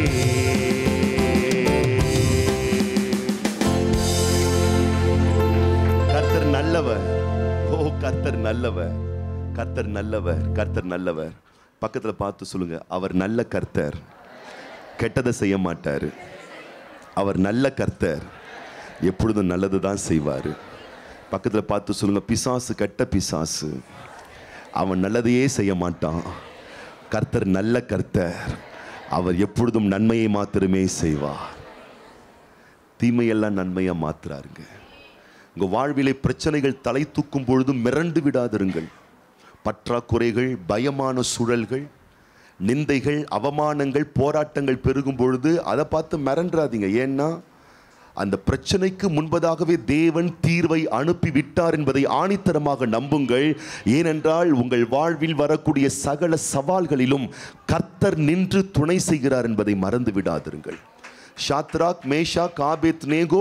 கர்த்தர் நல்லவர் ஓ கர்த்தர் நல்லவர் கர்த்தர் நல்லவர் கர்த்தர் நல்லவர் பக்கத்துல பார்த்து சொல்லுங்க அவர் நல்ல கர்த்தர் கெட்டதை செய்ய மாட்டார் அவர் நல்ல கர்த்தர் எப்பொழுதும் நல்லது தான் செய்வார் பக்கத்தில் பார்த்து சொல்லுங்க பிசாசு கெட்ட பிசாசு அவன் நல்லதையே செய்ய மாட்டான் கர்த்தர் நல்ல கர்த்தர் அவர் எப்பொழுதும் நன்மையை மாத்திரமே செய்வார் தீமையெல்லாம் நன்மையா மாத்துறாருங்க உங்க வாழ்விலே பிரச்சனைகள் தலை தூக்கும் பொழுது மிரண்டு விடாதிருங்கள் பற்றாக்குறைகள் பயமான சூழல்கள் நிந்தைகள் அவமானங்கள் போராட்டங்கள் பெருகும் பொழுது அதை பார்த்து மிரண்டாதீங்க ஏன்னா அந்த பிரச்சனைக்கு முன்பதாகவே தேவன் தீர்வை அனுப்பி விட்டார் என்பதை ஆணித்தரமாக நம்புங்கள் ஏனென்றால் உங்கள் வாழ்வில் வரக்கூடிய சகல சவால்களிலும் கர்த்தர் நின்று துணை செய்கிறார் என்பதை மறந்து விடாதிருங்கள் ஷாத்ராக் மேஷா காபேத் நேகோ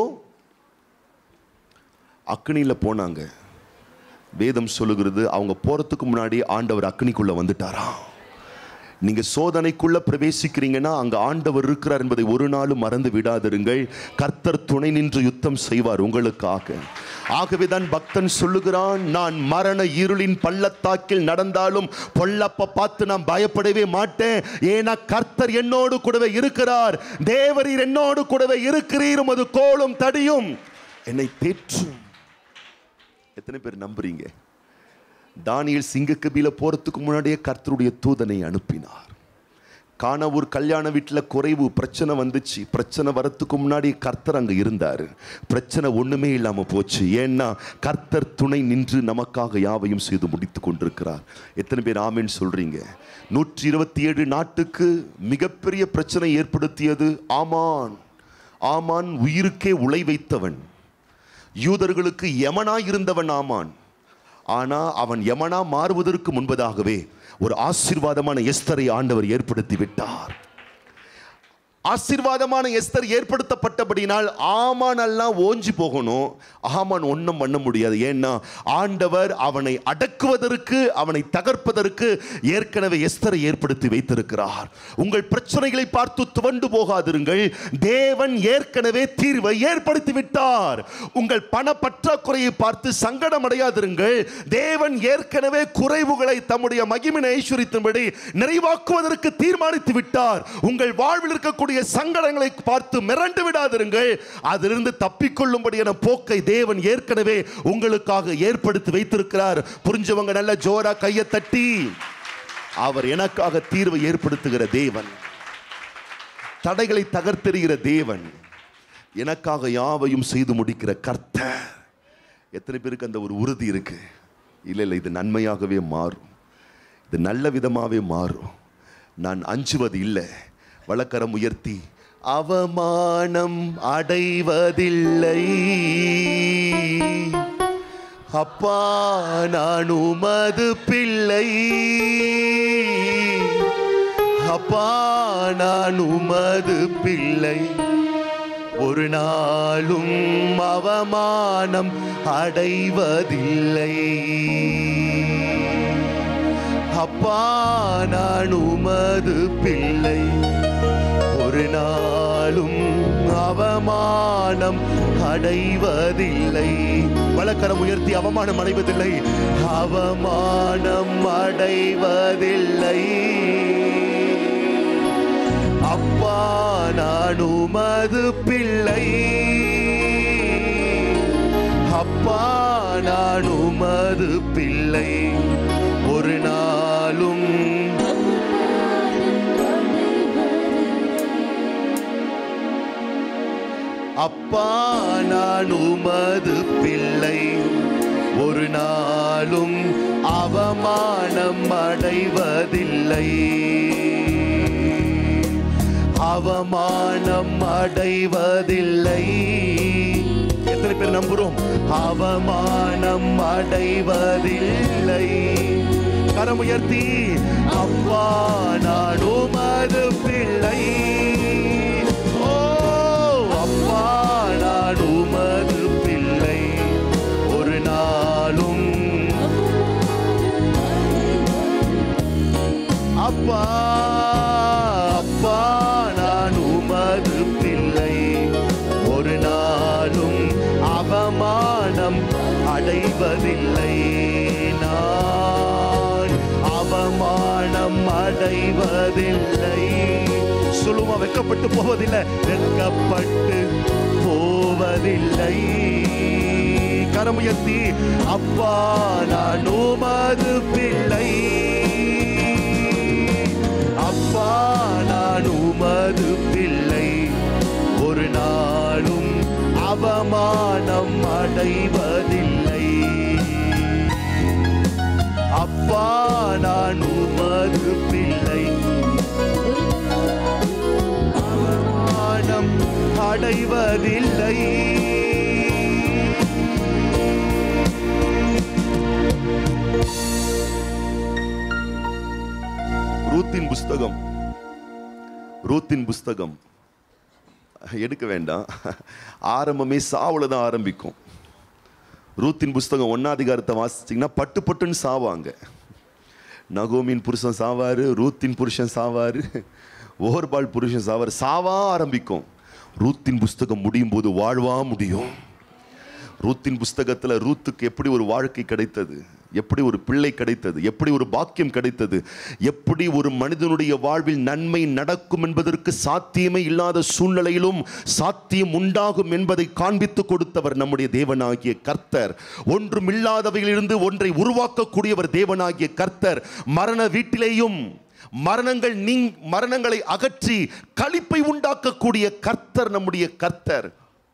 அக்னியில் போனாங்க வேதம் சொல்லுகிறது அவங்க போறதுக்கு முன்னாடி ஆண்டவர் அக்னிக்குள்ள வந்துட்டாராம் நீங்க சோதனைக்குள்ள பிரவேசிக்கிறீங்கன்னா அங்க ஆண்டவர் இருக்கிறார் என்பதை ஒரு நாளும் மறந்து விடாதிருங்கள் கர்த்தர் துணை நின்று யுத்தம் செய்வார் உங்களுக்காக ஆகவேதான் பக்தன் சொல்லுகிறான் நான் மரண இருளின் பள்ளத்தாக்கில் நடந்தாலும் பொல்லப்ப பார்த்து நான் பயப்படவே மாட்டேன் ஏன்னா கர்த்தர் என்னோடு கூடவே இருக்கிறார் தேவரீர் என்னோடு கூடவே இருக்கிறீர் உமது கோலும் தடியும் என்னை தேற்றும் எத்தனை பேர் நம்புறீங்க தானியல் சிங்கக்கபில போறதுக்கு முன்னாடியே கர்த்தருடைய தூதனை அனுப்பினார் காணவூர் கல்யாண வீட்டில் குறைவு பிரச்சனை வந்துச்சு பிரச்சனை வரத்துக்கு முன்னாடி கர்த்தர் அங்கே இருந்தார் பிரச்சனை ஒன்றுமே இல்லாமல் போச்சு ஏன்னா கர்த்தர் துணை நின்று நமக்காக யாவையும் செய்து முடித்து கொண்டிருக்கிறார் எத்தனை பேர் ஆமேன்னு சொல்றீங்க நூற்றி இருபத்தி ஏழு நாட்டுக்கு மிகப்பெரிய பிரச்சனை ஏற்படுத்தியது ஆமான் ஆமான் உயிருக்கே உலை வைத்தவன் யூதர்களுக்கு யமனாய் இருந்தவன் ஆமான் ஆனா அவன் யமனா மாறுவதற்கு முன்பதாகவே ஒரு ஆசீர்வாதமான எஸ்தரை ஆண்டவர் ஏற்படுத்தி விட்டார் ஆசீர்வாதமான எஸ்தர் ஏற்படுத்தப்பட்டபடினால் ஆமான் எல்லாம் ஓஞ்சி போகணும் ஆமான் ஒன்றும் பண்ண முடியாது ஏன்னா ஆண்டவர் அவனை அடக்குவதற்கு அவனை தகர்ப்பதற்கு ஏற்கனவே எஸ்தரை ஏற்படுத்தி வைத்திருக்கிறார் உங்கள் பிரச்சனைகளை பார்த்து துவண்டு போகாதிருங்கள் தேவன் ஏற்கனவே தீர்வை ஏற்படுத்தி விட்டார் உங்கள் பண பற்றாக்குறையை பார்த்து சங்கடம் அடையாதிருங்கள் தேவன் ஏற்கனவே குறைவுகளை தம்முடைய மகிமினை ஐஸ்வரித்தின்படி நிறைவாக்குவதற்கு தீர்மானித்து விட்டார் உங்கள் வாழ்வில் இருக்கக்கூடிய சங்கடங்களை பார்த்து மிரண்டு விடாதிருங்கள் அதிலிருந்து தப்பிக்கொள்ளும்படியான போக்கை தேவன் ஏற்கனவே உங்களுக்காக ஏற்படுத்தி வைத்திருக்கிறார் புரிஞ்சவங்க நல்ல ஜோரா கையை தட்டி அவர் எனக்காக தீர்வை ஏற்படுத்துகிற தேவன் தடைகளை தகர்த்தெறிகிற தேவன் எனக்காக யாவையும் செய்து முடிக்கிற கர்த்தர் எத்தனை பேருக்கு அந்த ஒரு உறுதி இருக்கு இல்லை இல்லை இது நன்மையாகவே மாறும் இது நல்ல விதமாகவே மாறும் நான் அஞ்சுவது இல்லை வழக்கரம் உயர்த்தி அவமானம் அடைவதில்லை அப்பா நான் உமது பிள்ளை அப்பா நான் உமது பிள்ளை ஒரு நாளும் அவமானம் அடைவதில்லை அப்பா நான் உமது பிள்ளை ஒரு நாளும் அவமானம் அடைவதில்லை வழக்கரம் உயர்த்தி அவமானம் அடைவதில்லை அவமானம் அடைவதில்லை அப்பா நான் உமது பிள்ளை அப்பா நான் உமது பிள்ளை ஒரு நாளும் அப்பா நான் உமது பிள்ளை ஒரு நாளும் அவமானம் அடைவதில்லை அவமானம் அடைவதில்லை எத்தனை பேர் நம்புறோம் அவமானம் அடைவதில்லை கரம் உயர்த்தி அப்பா நான் உமது பிள்ளை ஓ அப்பா நான் உமது பிள்ளை ஒரு நாளும் அப்பா அப்பா நான் உமது பிள்ளை ஒரு நாளும் அவமானம் அடைவதில்லை நான் அவமானம் அடைவதில்லை சுலுமா வெக்கப்பட்டு போவதில்லை வெக்கப்பட்டு போவதில்லை கரம் உயர்த்தி அப்பா நான் உமது பிள்ளை அப்பா நான் உமது பிள்ளை ஒரு நாளும் அவமானம் அடைவதில்லை அப்பா நான் உமது பிள்ளை அவமானம் அடைவதில்லை ரூத்தின் புஸ்தகம் ரூத்தின் புஸ்தகம் எடுக்க வேண்டாம் ஆரம்பமே சாவுல தான் ஆரம்பிக்கும் ரூத்தின் புஸ்தகம் ஒன்னாதிகாரத்தை வாசிச்சிங்கன்னா பட்டு பட்டுன்னு சாவாங்க நகோமின் புருஷன் சாவாரு ரூத்தின் புருஷன் சாவாரு ஓர்பால் புருஷன் சாவாரு சாவா ஆரம்பிக்கும் ரூத்தின் புஸ்தகம் முடியும் போது வாழ்வா முடியும் ரூத்தின் புஸ்தகத்தில் ரூத்துக்கு எப்படி ஒரு வாழ்க்கை கிடைத்தது எப்படி ஒரு பிள்ளை கிடைத்தது எப்படி ஒரு பாக்கியம் கிடைத்தது எப்படி ஒரு மனிதனுடைய வாழ்வில் நன்மை நடக்கும் என்பதற்கு சாத்தியமே இல்லாத சூழ்நிலையிலும் சாத்தியம் உண்டாகும் என்பதை காண்பித்து கொடுத்தவர் நம்முடைய தேவனாகிய கர்த்தர் ஒன்றுமில்லாதவையிலிருந்து ஒன்றை உருவாக்கக்கூடியவர் தேவனாகிய கர்த்தர் மரண வீட்டிலேயும் மரணங்கள் நீ மரணங்களை அகற்றி களிப்பை உண்டாக்கக்கூடிய கர்த்தர் நம்முடைய கர்த்தர்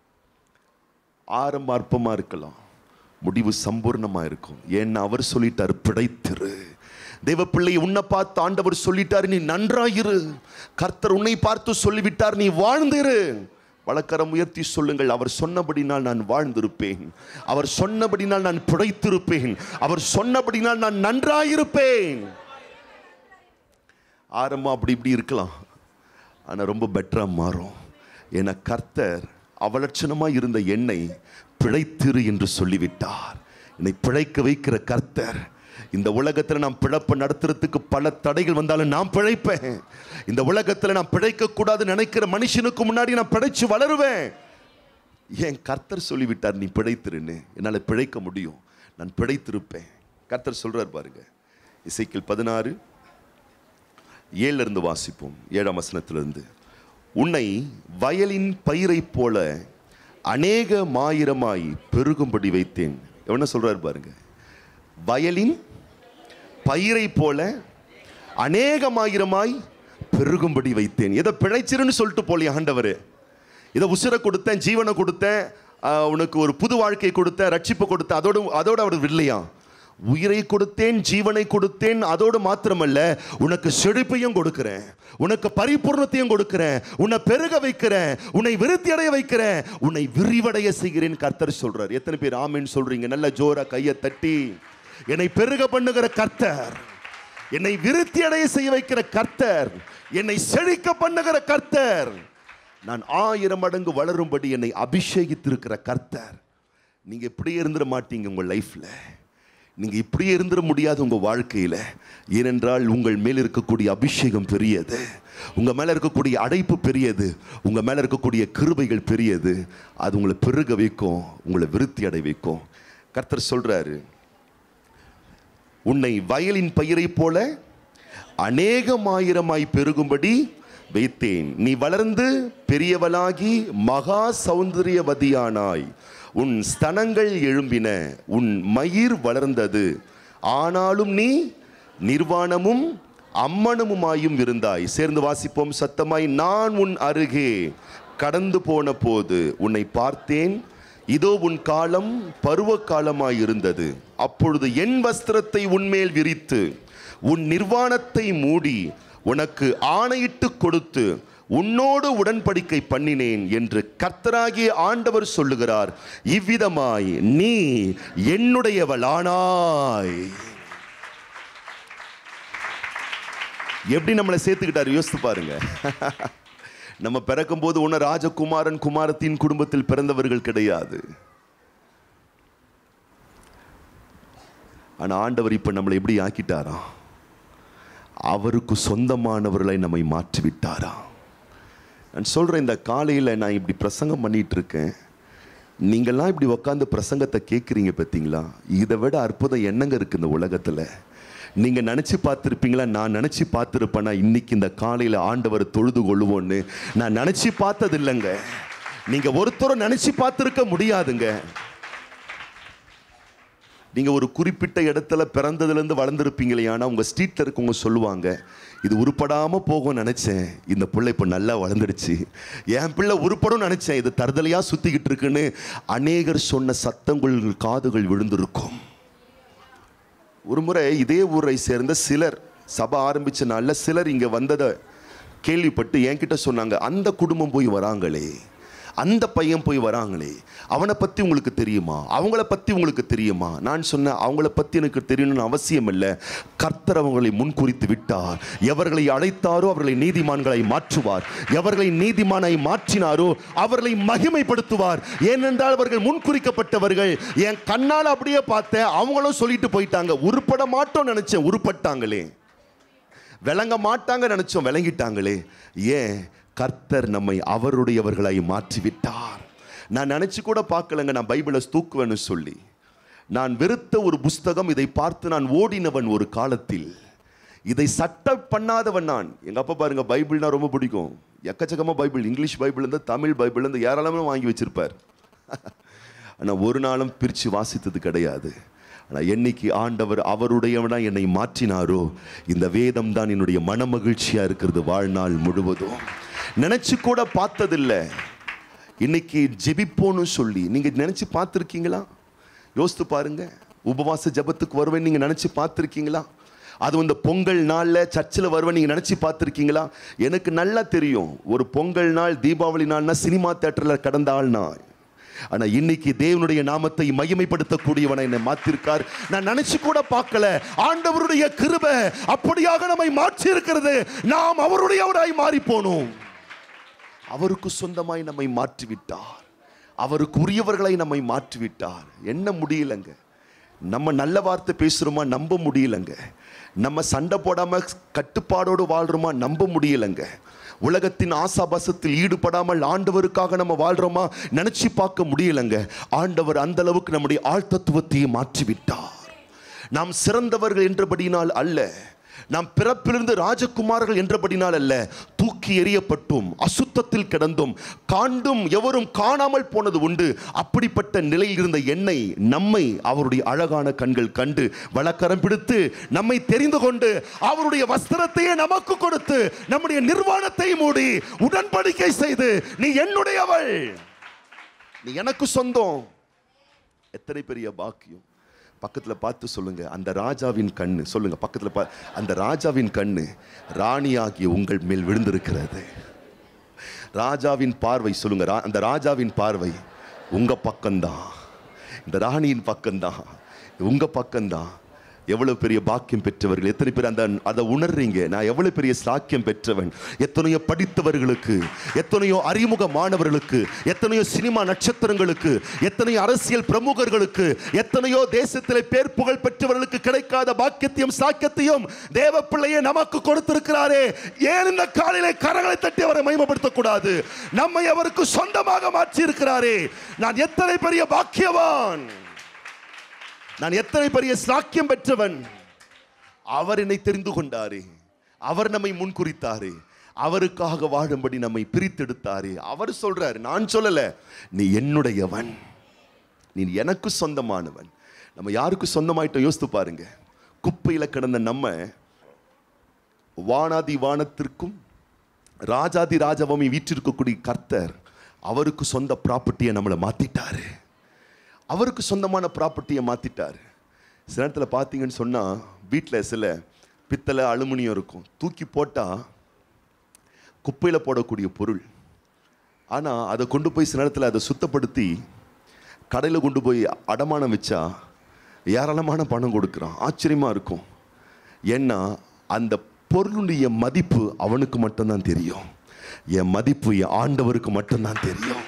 ஆரம்ப அற்பமா இருக்கலாம் முடிவு சம்பூர்ணமா இருக்கும் ஏன்னா அவர் சொல்லிட்டார் பிழைத்திரு தேவ பிள்ளை உன்னை பார்த்து ஆண்டவர் சொல்லிட்டார் நீ நன்றாயிரு கர்த்தர் உன்னை பார்த்து சொல்லிவிட்டார் நீ வாழ்ந்திரு வழக்கரம் உயர்த்தி சொல்லுங்கள் அவர் சொன்னபடினால் நான் வாழ்ந்திருப்பேன் அவர் சொன்னபடினால் நான் பிழைத்திருப்பேன் அவர் சொன்னபடினால் நான் நன்றாயிருப்பேன் ஆரம்பம் அப்படி இப்படி இருக்கலாம் ஆனால் ரொம்ப பெட்டராக மாறும் ஏன்னா கர்த்தர் அவலட்சணமாக இருந்த என்னை பிழைத்திரு என்று சொல்லிவிட்டார் என்னை பிழைக்க வைக்கிற கர்த்தர் இந்த உலகத்தில் நான் பிழப்ப நடத்துறதுக்கு பல தடைகள் வந்தாலும் நான் பிழைப்பேன் இந்த உலகத்தில் நான் பிழைக்க கூடாது நினைக்கிற மனுஷனுக்கு முன்னாடி நான் பிழைச்சு வளருவேன் ஏன் கர்த்தர் சொல்லிவிட்டார் நீ பிழைத்திருன்னு என்னால் பிழைக்க முடியும் நான் பிழைத்திருப்பேன் கர்த்தர் சொல்றார் பாருங்க இசைக்கில் பதினாறு ஏழுல இருந்து வாசிப்போம் ஏழாம் வசனத்திலிருந்து உன்னை வயலின் பயிரைப் போல அநேக மாயிரமாய் பெருகும்படி வைத்தேன் என்ன சொல்றாரு பாருங்க வயலின் பயிரை போல அநேகமாயிரமாய் பெருகும்படி வைத்தேன் எதை பிழைச்சிருன்னு சொல்லிட்டு போலி ஆண்டவர் இதை உசுரை கொடுத்தேன் ஜீவனை கொடுத்தேன் ஆஹ், உனக்கு ஒரு புது வாழ்க்கை கொடுத்தேன் ரட்சிப்பு கொடுத்தேன் அதோடு அதோடு அவர் விடலையா உயிரை கொடுத்தேன் ஜீவனை கொடுத்தேன் அதோடு மாத்திரமல்ல உனக்கு செழிப்பையும் கொடுக்கிறேன் உனக்கு பரிபூர்ணத்தையும் கொடுக்கிறேன் உன்னை பெருக வைக்கிறேன் உன்னை விருத்தி அடைய வைக்கிறேன் உன்னை விரிவடைய செய்கிறேன் கர்த்தர் சொல்றார் எத்தனை பேர் ஆமென்னு சொல்றீங்க நல்ல ஜோரா கையை தட்டி என்னை பெருக பண்ணுகிற கர்த்தர் என்னை விருத்தி அடைய செய்ய வைக்கிற கர்த்தர் என்னை செழிக்க பண்ணுகிற கர்த்தர் நான் ஆயிரம் மடங்கு வளரும்படி என்னை அபிஷேகித்திருக்கிற கர்த்தர் நீங்க இப்படியே இருந்துட மாட்டீங்க உங்க லைஃப்ல நீங்க இப்படியே இருந்துட முடியாது உங்க வாழ்க்கையில ஏனென்றால் உங்கள் மேல் இருக்கக்கூடிய அபிஷேகம் பெரியது உங்க மேல இருக்கக்கூடிய அடைப்பு பெரியது உங்க மேல இருக்கக்கூடிய கிருபைகள் பெரியது அது உங்களை பெருக வைக்கும் உங்களை விருத்தி அடை வைக்கும் கர்த்தர் சொல்றாரு உன்னை வயலின் பயிரைப் போல அநேகமாயிரமாய் பெருகும்படி வைத்தேன் நீ வளர்ந்து பெரியவளாகி மகா சௌந்தரியவதியானாய் உன் ஸ்தனங்கள் எழும்பின உன் மயிர் வளர்ந்தது ஆனாலும் நீ நிர்வாணமும் அம்மனமுமாயும் இருந்தாய் சேர்ந்து வாசிப்போம் சத்தமாய் நான் உன் அருகே கடந்து போன போது உன்னை பார்த்தேன் இதோ உன் காலம் பருவ காலமாய் இருந்தது அப்பொழுது என் வஸ்திரத்தை உன்மேல் விரித்து உன் நிர்வாணத்தை மூடி உனக்கு ஆணையிட்டு கொடுத்து உன்னோடு உடன்படிக்கை பண்ணினேன் என்று கர்த்தராகிய ஆண்டவர் சொல்லுகிறார் இவ்விதமாய் நீ என்னுடையவளானாய் எப்படி நம்மளை சேர்த்துக்கிட்டாரு யோசித்து பாருங்க நம்ம பிறக்கும்போது உன்ன ராஜகுமாரன் குமாரத்தின் குடும்பத்தில் பிறந்தவர்கள் கிடையாது ஆனா ஆண்டவர் இப்ப நம்மளை எப்படி ஆக்கிட்டாராம் அவருக்கு சொந்தமானவர்களை நம்மை மாற்றி விட்டாராம் நான் சொல்றேன் இந்த காலையில் நான் இப்படி பிரசங்கம் பண்ணிட்டு இருக்கேன் நீங்கள்லாம் இப்படி உட்காந்து பிரசங்கத்தை கேட்குறீங்க பார்த்தீங்களா இதை விட அற்புதம் என்னங்க இருக்கு இந்த உலகத்தில் நீங்க நினைச்சு பார்த்துருப்பீங்களா நான் நினைச்சு பார்த்துருப்பேனா இன்னைக்கு இந்த காலையில் ஆண்டவர் தொழுது கொள்ளுவோன்னு நான் நினைச்சு பார்த்தது இல்லைங்க நீங்க ஒருத்தரும் நினைச்சு பார்த்துருக்க முடியாதுங்க நீங்க ஒரு குறிப்பிட்ட இடத்துல பிறந்ததுலேருந்து வளர்ந்துருப்பீங்களே ஆனால் உங்க ஸ்ட்ரீட்ல இருக்கவங்க சொல்லுவாங்க இது உருப்படாம போகும் நினைச்சேன் இந்த பிள்ளை இப்போ நல்லா வளர்ந்துடுச்சு என் பிள்ளை உருப்படும் நினைச்சேன் இது தருதலையா சுத்திக்கிட்டு இருக்குன்னு அநேகர் சொன்ன சத்தங்கள் காதுகள் விழுந்திருக்கும் ஒரு முறை இதே ஊரை சேர்ந்த சிலர் சபை ஆரம்பிச்ச நாள்ல சிலர் இங்க வந்ததை கேள்விப்பட்டு என்கிட்ட சொன்னாங்க அந்த குடும்பம் போய் வராங்களே அந்த பையன் போய் வராங்களே அவனை பத்தி உங்களுக்கு தெரியுமா அவங்கள பத்தி உங்களுக்கு தெரியுமா நான் சொன்னேன் அவங்கள பத்தி எனக்கு தெரியணும்னு அவசியம் இல்லை கர்த்தர் அவங்களை முன்குறித்து விட்டார் எவர்களை அழைத்தாரோ அவர்களை நீதிமான்களை மாற்றுவார் எவர்களை நீதிமானை மாற்றினாரோ அவர்களை மகிமைப்படுத்துவார் ஏனென்றால் அவர்கள் முன்குறிக்கப்பட்டவர்கள் என் கண்ணால் அப்படியே பார்த்தேன் அவங்களும் சொல்லிட்டு போயிட்டாங்க உருப்பட மாட்டோம் நினைச்சேன் உருப்பட்டாங்களே விளங்க மாட்டாங்க நினைச்சோம் விளங்கிட்டாங்களே ஏன் கர்த்தர் நம்மை அவருடையவர்களாய் மாற்றிவிட்டார் நான் நினைச்சு கூட பார்க்கலங்க நான் பைபிளை தூக்குவேன்னு சொல்லி நான் வெறுத்த ஒரு புஸ்தகம் இதை பார்த்து நான் ஓடினவன் ஒரு காலத்தில் இதை சட்ட பண்ணாதவன் நான் எங்க அப்பா பாருங்க பைபிள்னா ரொம்ப பிடிக்கும் எக்கச்சக்கமா பைபிள் இங்கிலீஷ் பைபிள் இருந்து தமிழ் பைபிள் இருந்து ஏராளமாக வாங்கி வச்சிருப்பார் ஆனால் ஒரு நாளும் பிரித்து வாசித்தது கிடையாது ஆனால் என்னைக்கு ஆண்டவர் அவருடையவனா என்னை மாற்றினாரோ இந்த வேதம் தான் என்னுடைய மனமகிழ்ச்சியாக இருக்கிறது வாழ்நாள் முழுவதும் நினச்சி கூட பார்த்ததில்லை இன்னைக்கு ஜெபிப்போன்னு சொல்லி நீங்கள் நினச்சி பார்த்துருக்கீங்களா யோசித்து பாருங்க உபவாச ஜெபத்துக்கு வருவேன் நீங்கள் நினச்சி பார்த்துருக்கீங்களா அது இந்த பொங்கல் நாளில் சர்ச்சில் வருவேன் நீங்கள் நினச்சி பார்த்துருக்கீங்களா எனக்கு நல்லா தெரியும் ஒரு பொங்கல் நாள் தீபாவளி நாள்னா சினிமா தேட்டரில் கடந்த ஆள் நான் ஆனா இன்னைக்கு தேவனுடைய நாமத்தை மகிமைப்படுத்தக்கூடியவனை என்னை மாத்திருக்கார் நான் நினைச்சு கூட பார்க்கல ஆண்டவருடைய கிருபை அப்படியாக நம்மை மாற்றி இருக்கிறது நாம் அவருடையவராய் மாறி போனோம் அவருக்கு சொந்தமாய் நம்மை மாற்றிவிட்டார் அவருக்கு உரியவர்களை நம்மை மாற்றிவிட்டார் என்ன முடியலங்க நம்ம நல்ல வார்த்தை பேசுறோமா நம்ப முடியலங்க நம்ம சண்டை போடாம கட்டுப்பாடோடு வாழ்றோமா நம்ப முடியலங்க உலகத்தின் ஆசாபாசத்தில் ஈடுபடாமல் ஆண்டவருக்காக நம்ம வாழ்றோமா நினைச்சு பார்க்க முடியலங்க ஆண்டவர் அந்த அளவுக்கு நம்முடைய ஆழ்த்தத்துவத்தையே மாற்றிவிட்டார் நாம் சிறந்தவர்கள் என்றபடியினால் அல்ல நாம் பிறப்பிலிருந்து ராஜகுமாரர்கள் என்றபடினால் அல்ல தூக்கி எறியப்பட்டும் அசுத்தத்தில் கிடந்தும் காண்டும் எவரும் காணாமல் போனது உண்டு அப்படிப்பட்ட நிலையில் இருந்த என்னை நம்மை அவருடைய அழகான கண்கள் கண்டு வழக்கரம் பிடித்து நம்மை தெரிந்து கொண்டு அவருடைய வஸ்திரத்தையே நமக்கு கொடுத்து நம்முடைய நிர்வாணத்தை மூடி உடன்படிக்கை செய்து நீ என்னுடையவள் நீ எனக்கு சொந்தம் எத்தனை பெரிய பாக்கியம் பக்கத்தில் பார்த்து சொல்லுங்க அந்த ராஜாவின் கண்ணு சொல்லுங்க பக்கத்தில் பா அந்த ராஜாவின் கண்ணு ராணியாகிய உங்கள் மேல் விழுந்திருக்கிறது ராஜாவின் பார்வை சொல்லுங்க ரா- அந்த ராஜாவின் பார்வை உங்க பக்கம்தான் இந்த ராணியின் பக்கம்தான் உங்க பக்கம்தான் எவ்வளவு பெரிய பாக்கியம் பெற்றவர்கள் எத்தனை பேர் அந்த அதை உணர்றீங்க நான் எவ்வளவு பெரிய சாக்கியம் பெற்றவன் எத்தனையோ படித்தவர்களுக்கு எத்தனையோ அறிமுக மாணவர்களுக்கு எத்தனையோ சினிமா நட்சத்திரங்களுக்கு எத்தனையோ அரசியல் பிரமுகர்களுக்கு எத்தனையோ தேசத்திலே பேர் புகழ் பெற்றவர்களுக்கு கிடைக்காத பாக்கியத்தையும் சாக்கியத்தையும் தேவ பிள்ளையே நமக்கு கொடுத்திருக்கிறாரே ஏன் இந்த காலையிலே கரங்களை தட்டி அவரை மகிமைப்படுத்தக்கூடாது நம்மை அவருக்கு சொந்தமாக மாற்றி இருக்கிறாரே நான் எத்தனை பெரிய பாக்கியவான் நான் எத்தனை பெரிய சாக்கியம் பெற்றவன் அவர் என்னை தெரிந்து கொண்டாரே அவர் நம்மை முன்குறித்தாரே அவருக்காக வாழும்படி நம்மை பிரித்தெடுத்தாரே அவர் சொல்றாரு நான் சொல்லல நீ என்னுடையவன் நீ எனக்கு சொந்தமானவன் நம்ம யாருக்கு சொந்தமாயிட்டோம் யோசித்து பாருங்க குப்பையில கிடந்த நம்ம வானாதி வானத்திற்கும் ராஜாதி ராஜவமி வீற்றிருக்கக்கூடிய கர்த்தர் அவருக்கு சொந்த ப்ராப்பர்ட்டியை நம்மளை மாத்திட்டாரு அவருக்கு சொந்தமான ப்ராப்பர்ட்டியை மாத்திட்டாரு சில நேரத்தில் பார்த்தீங்கன்னு சொன்னால் வீட்டில் சில பித்தளை அலுமினியம் இருக்கும் தூக்கி போட்டால் குப்பையில் போடக்கூடிய பொருள் ஆனால் அதை கொண்டு போய் சில நேரத்தில் அதை சுத்தப்படுத்தி கடையில் கொண்டு போய் அடமானம் வச்சா ஏராளமான பணம் கொடுக்குறான் ஆச்சரியமாக இருக்கும் ஏன்னா அந்த பொருளுடைய மதிப்பு அவனுக்கு மட்டும்தான் தெரியும் என் மதிப்பு என் ஆண்டவருக்கு மட்டும்தான் தெரியும்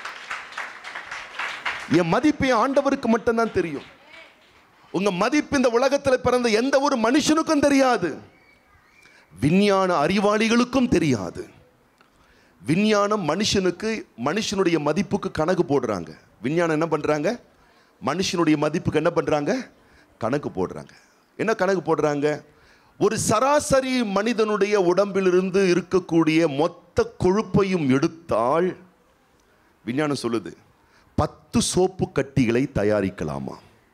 என் மதிப்பு என் ஆண்டவருக்கு மட்டும்தான் தெரியும் உங்க மதிப்பு இந்த உலகத்தில் பிறந்த எந்த ஒரு மனுஷனுக்கும் தெரியாது விஞ்ஞான அறிவாளிகளுக்கும் தெரியாது விஞ்ஞானம் மனுஷனுக்கு மனுஷனுடைய மதிப்புக்கு கணக்கு போடுறாங்க விஞ்ஞானம் என்ன பண்றாங்க மனுஷனுடைய மதிப்புக்கு என்ன பண்றாங்க கணக்கு போடுறாங்க என்ன கணக்கு போடுறாங்க ஒரு சராசரி மனிதனுடைய உடம்பிலிருந்து இருக்கக்கூடிய மொத்த கொழுப்பையும் எடுத்தால் விஞ்ஞானம் சொல்லுது பத்து சோப்பு கட்டிகளை தயாரிக்கலாமா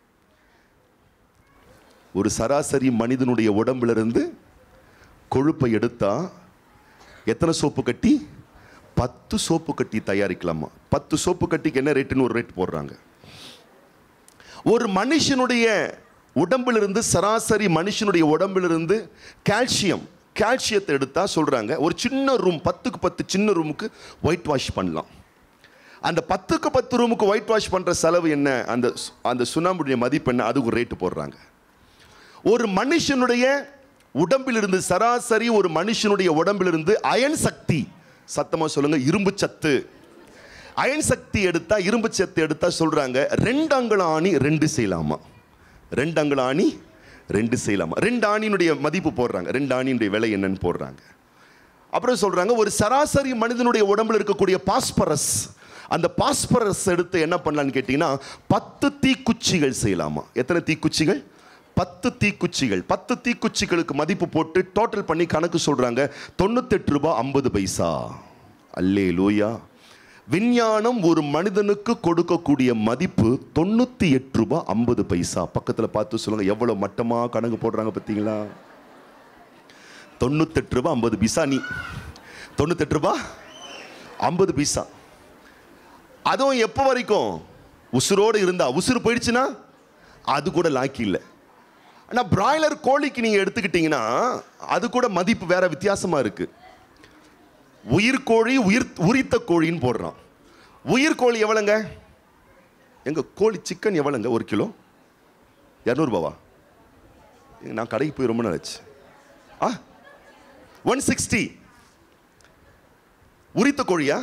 ஒரு சராசரி மனிதனுடைய உடம்பிலிருந்து கொழுப்பை எடுத்தா எத்தனை சோப்பு கட்டி பத்து சோப்பு கட்டி தயாரிக்கலாமா பத்து சோப்பு கட்டிக்கு என்ன ரேட்டுன்னு ஒரு ரேட் போடுறாங்க ஒரு மனுஷனுடைய உடம்பிலிருந்து சராசரி மனுஷனுடைய உடம்பிலிருந்து கால்சியம் கால்சியத்தை எடுத்தா சொல்றாங்க ஒரு சின்ன ரூம் பத்துக்கு பத்து சின்ன ரூமுக்கு ஒயிட் வாஷ் பண்ணலாம் அந்த பத்துக்கு பத்து ரூமுக்கு ஒயிட் வாஷ் பண்ற செலவு என்ன அந்த சு- அந்த சுண்ணாம்புடைய மதிப்பு என்ன அதுக்கு ரேட்டு போடுறாங்க ஒரு மனுஷனுடைய உடம்பிலிருந்து சராசரி ஒரு மனுஷனுடைய உடம்பிலிருந்து அயன் சக்தி சத்தமா சொல்லுங்க இரும்பு சத்து அயன் சக்தி எடுத்தா இரும்பு சத்து எடுத்தா சொல்றாங்க ரெண்டு அங்குல ஆணி ரெண்டு செய்யலாமா ரெண்டு அங்குல ஆணி ரெண்டு செய்யலாமா ரெண்டு ஆணியினுடைய மதிப்பு போடுறாங்க ரெண்டு ஆணியினுடைய விலை என்னன்னு போடுறாங்க அப்புறம் சொல்றாங்க ஒரு சராசரி மனிதனுடைய உடம்புல இருக்கக்கூடிய பாஸ்பரஸ் அந்த பாஸ்பரஸ் எடுத்து என்ன பண்ணலான்னு கேட்டீங்கன்னா பத்து தீக்குச்சிகள் செய்யலாமா எத்தனை தீக்குச்சிகள் பத்து தீக்குச்சிகள் பத்து தீக்குச்சிகளுக்கு மதிப்பு போட்டு டோட்டல் பண்ணி கணக்கு சொல்றாங்க தொண்ணூத்தெட்டு ரூபாய் ஐம்பது பைசா அல்லே லூயா விஞ்ஞானம் ஒரு மனிதனுக்கு கொடுக்கக்கூடிய மதிப்பு தொண்ணூத்தி எட்டு ரூபாய் ஐம்பது பைசா பக்கத்துல பார்த்து சொல்லுங்க எவ்வளவு மட்டமா கணக்கு போடுறாங்க பார்த்தீங்களா தொண்ணூத்தெட்டு ரூபாய் ஐம்பது பைசா நீ தொண்ணூத்தெட்டு ரூபாய் ஐம்பது பைசா அதுவும் எப்போ வரைக்கும் உசுரோடு இருந்தா உசுறு போயிடுச்சுன்னா அது கூட லாக்கி இல்லை ஆனால் பிராய்லர் கோழிக்கு நீங்கள் எடுத்துக்கிட்டீங்கன்னா அது கூட மதிப்பு வேற வித்தியாசமா இருக்கு உயிர் கோழி உயிர் உரித்த கோழின்னு போடுறான் உயிர் கோழி எவ்வளோங்க எங்க கோழி சிக்கன் எவ்வளோங்க ஒரு கிலோ இரநூறுபாவா நான் கடைக்கு போய் ரொம்ப நாளாச்சு ஆ ஒன் சிக்ஸ்டி உரித்த கோழியா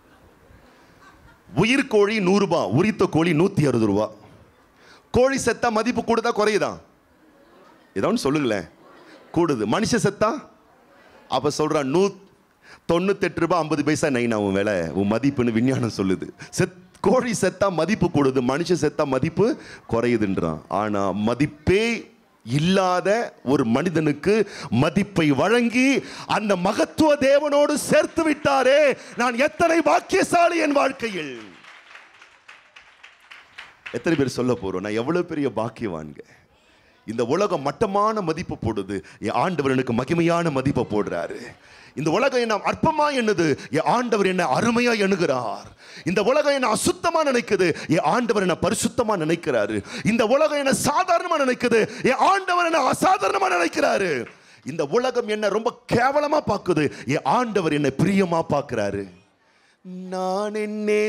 உயிர் கோழி நூறு ரூபாய் உரித்த கோழி நூத்தி அறுபது ரூபா கோழி செத்தா மதிப்பு கூடுதா குறையுதா ஏதோ ஒன்று சொல்லுங்களேன் கூடுது மனுஷ செத்தா அப்ப சொல்றான் நூ தொண்ணூத்தெட்டு ரூபாய் ஐம்பது பைசா நைனா உன் விலை உன் மதிப்புன்னு விஞ்ஞானம் சொல்லுது செத் கோழி செத்தா மதிப்பு கூடுது மனுஷன் செத்தா மதிப்பு குறையுதுன்றான் ஆனா மதிப்பே இல்லாத ஒரு மனிதனுக்கு மதிப்பை வழங்கி அந்த மகத்துவ தேவனோடு சேர்த்து விட்டாரே நான் எத்தனை பாக்கியசாலி என் வாழ்க்கையில் எத்தனை பேர் சொல்ல போறோம் நான் எவ்வளவு பெரிய பாக்கியவான்க இந்த உலகம் மட்டமான மதிப்பு போடுது என் ஆண்டவர் எனக்கு மகிமையான மதிப்பை போடுறாரு இந்த உலகம் என்ன அற்பமா எண்ணுது என் ஆண்டவர் என்ன அருமையா எண்ணுகிறார் இந்த உலகம் என்ன அசுத்தமா நினைக்குது என் ஆண்டவர் என்ன பரிசுத்தமா நினைக்கிறாரு இந்த உலகம் என்ன சாதாரணமா நினைக்குது என் ஆண்டவர் என்ன அசாதாரணமா நினைக்கிறாரு இந்த உலகம் என்ன ரொம்ப கேவலமா பார்க்குது என் ஆண்டவர் என்ன பிரியமா பார்க்கிறாரு நான் என்னே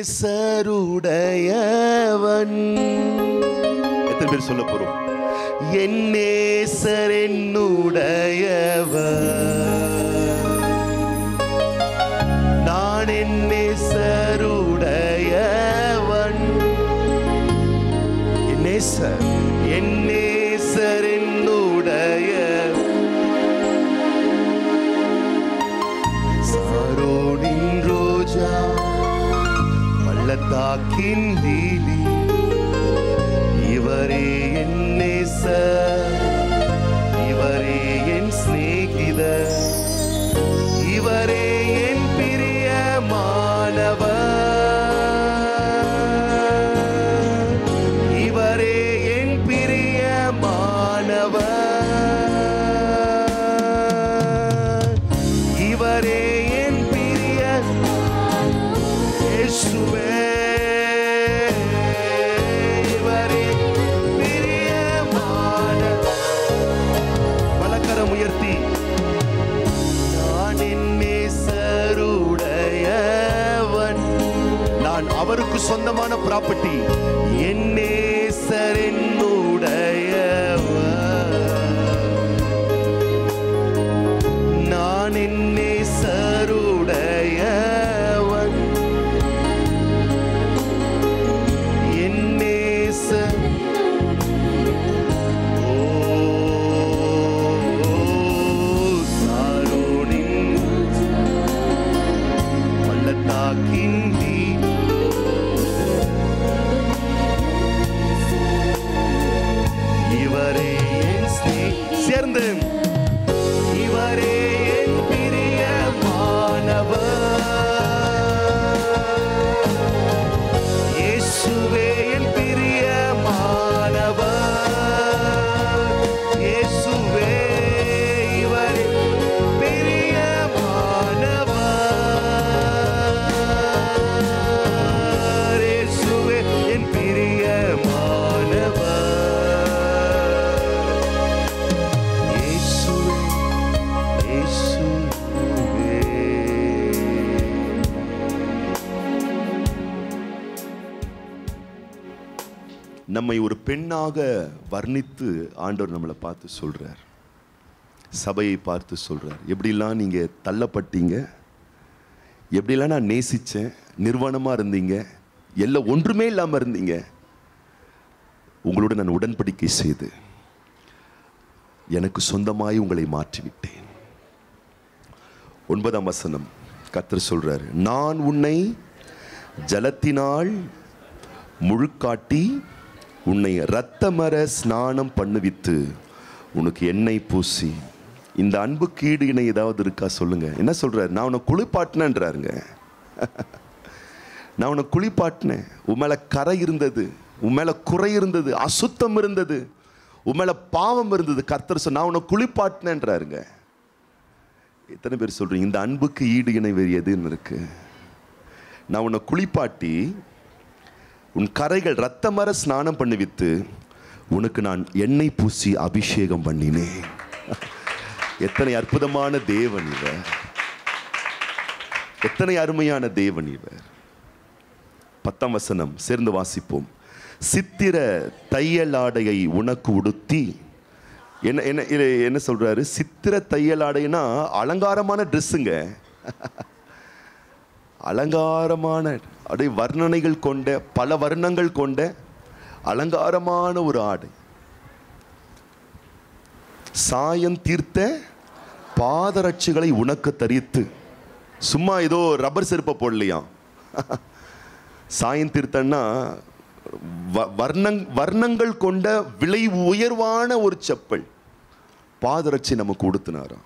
சருடையவன் எத்தனை பேர் சொல்ல போறோம் என்னேசர் என்னுடையவன் நான் என்னேசருடையவன் என்னேசர் என்னேசர் என்னுடைய சாரோனின் ரோஜா பள்ளத்தாக்கின் லீலி இவரே என் நேசர் இவரே என் சிநேகிதர் இவரே என் பிரியமானவர் இவரே என் பிரியமானவர் இவரே என் பிரிய இயேசுவே இவரே பிரியமான வலக்கரம் உயர்த்தி நான் என் நேசருடையவன் நான் அவருக்கு சொந்தமான ப்ராப்பர்ட்டி என் நேசர் என்னுடையவன் நான் என் நேசருடையவன் என் நேசர் ஓ சாரோனின் பள்ளத்தாக்கின் தீ இவரே என் ஸ்நே- சேர்ந்து இவரே என் பிரியமானவர் இயேசுவே என் பிரியமானவர் இயேசுவே இவரே பிரியமானவர் இயேசுவே என் பிரியமானவர் இயேசுவே இயேசுவே நம்மை ஒரு பெண்ணாக வர்ணித்து ஆண்டவர் நம்மளை பார்த்து சொல்றார் சபையை பார்த்து சொல்றார் எப்படிலாம் நீங்க தள்ளப்பட்டீங்க எப்படிலாம் நான் நேசிச்சேன் நிர்வாணமா இருந்தீங்க எல்லாம் ஒன்றுமே இல்லாம இருந்தீங்க உங்களோட நான் உடன்படிக்கை செய்து எனக்கு சொந்தமாய் உங்களை மாற்றிவிட்டேன் ஒன்பதாம் வசனம் கர்த்தர் சொல்றாரு நான் உன்னை ஜலத்தினால் முழுக்காட்டி உன்னை இரத்தமர ஸ்நானம் பண்ணுவித்து உனக்கு எண்ணெய் பூசி இந்த அன்புக்கு ஈடு இணை ஏதாவது இருக்கா சொல்லுங்க என்ன சொல்றாரு நான் உன்னை குளிப்பாட்டினேன்றாருங்க நான் உன்னை குளிப்பாட்டினேன் உன் மேல கரை இருந்தது உன் மேல குறை இருந்தது அசுத்தம் இருந்தது உன் மேல பாவம் இருந்தது கர்த்தர் சொன்ன நான் உன்னை குளிப்பாட்டினேன்றாருங்க எத்தனை பேர் சொல்றீங்க இந்த அன்புக்கு ஈடு இணை வேறு எதுன்னு இருக்கு நான் உன்னை குளிப்பாட்டி உன் கரைகள் ரத்தமர ஸ்நானம் பண்ணிவித்து உனக்கு நான் எண்ணெய் பூசி அபிஷேகம் பண்ணினேன் எத்தனை அற்புதமான தேவன் இவர் எத்தனை அருமையான தேவன் இவர் பத்தாம் வசனம் சேர்ந்து வாசிப்போம் சித்திர தையலாடையை உனக்கு உடுத்தி என்ன என்ன இது என்ன சொல்றாரு சித்திர தையலாடைனா அலங்காரமான ட்ரெஸ்ஸுங்க அலங்காரமான அப்படியே வர்ணனைகள் கொண்ட பல வர்ணங்கள் கொண்ட அலங்காரமான ஒரு ஆடை சாயம் தீர்த்த பாதரட்சிகளை உனக்கு தரித்து சும்மா ஏதோ ரப்பர் செருப்பை போடலையாம் சாயம் தீர்த்தன்னா வ- வர்ணங் வர்ணங்கள் கொண்ட விலை உயர்வான ஒரு செப்பல் பாதரட்சி நமக்கு கொடுத்தினாராம்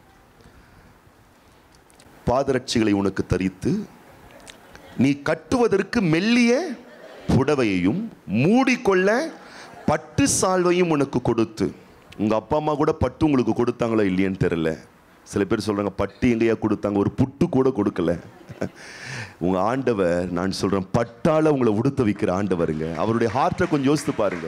பாதரட்சிகளை உனக்கு தரித்து நீ கட்டுவதற்கு மெல்லிய புடவையையும் மூடிக்கொள்ள பட்டு சால்வையும் உனக்கு கொடுத்து உங்க அப்பா அம்மா கூட பட்டு உங்களுக்கு கொடுத்தாங்களோ இல்லையான்னு தெரியல சில பேர் சொல்றாங்க பட்டு எங்கேயா கொடுத்தாங்க ஒரு புட்டு கூட கொடுக்கல உங்க ஆண்டவர் நான் சொல்றேன் பட்டால உங்களை உடுத்த வைக்கிற ஆண்டவருங்க அவருடைய ஹார்ட்டை கொஞ்சம் யோசித்து பாருங்க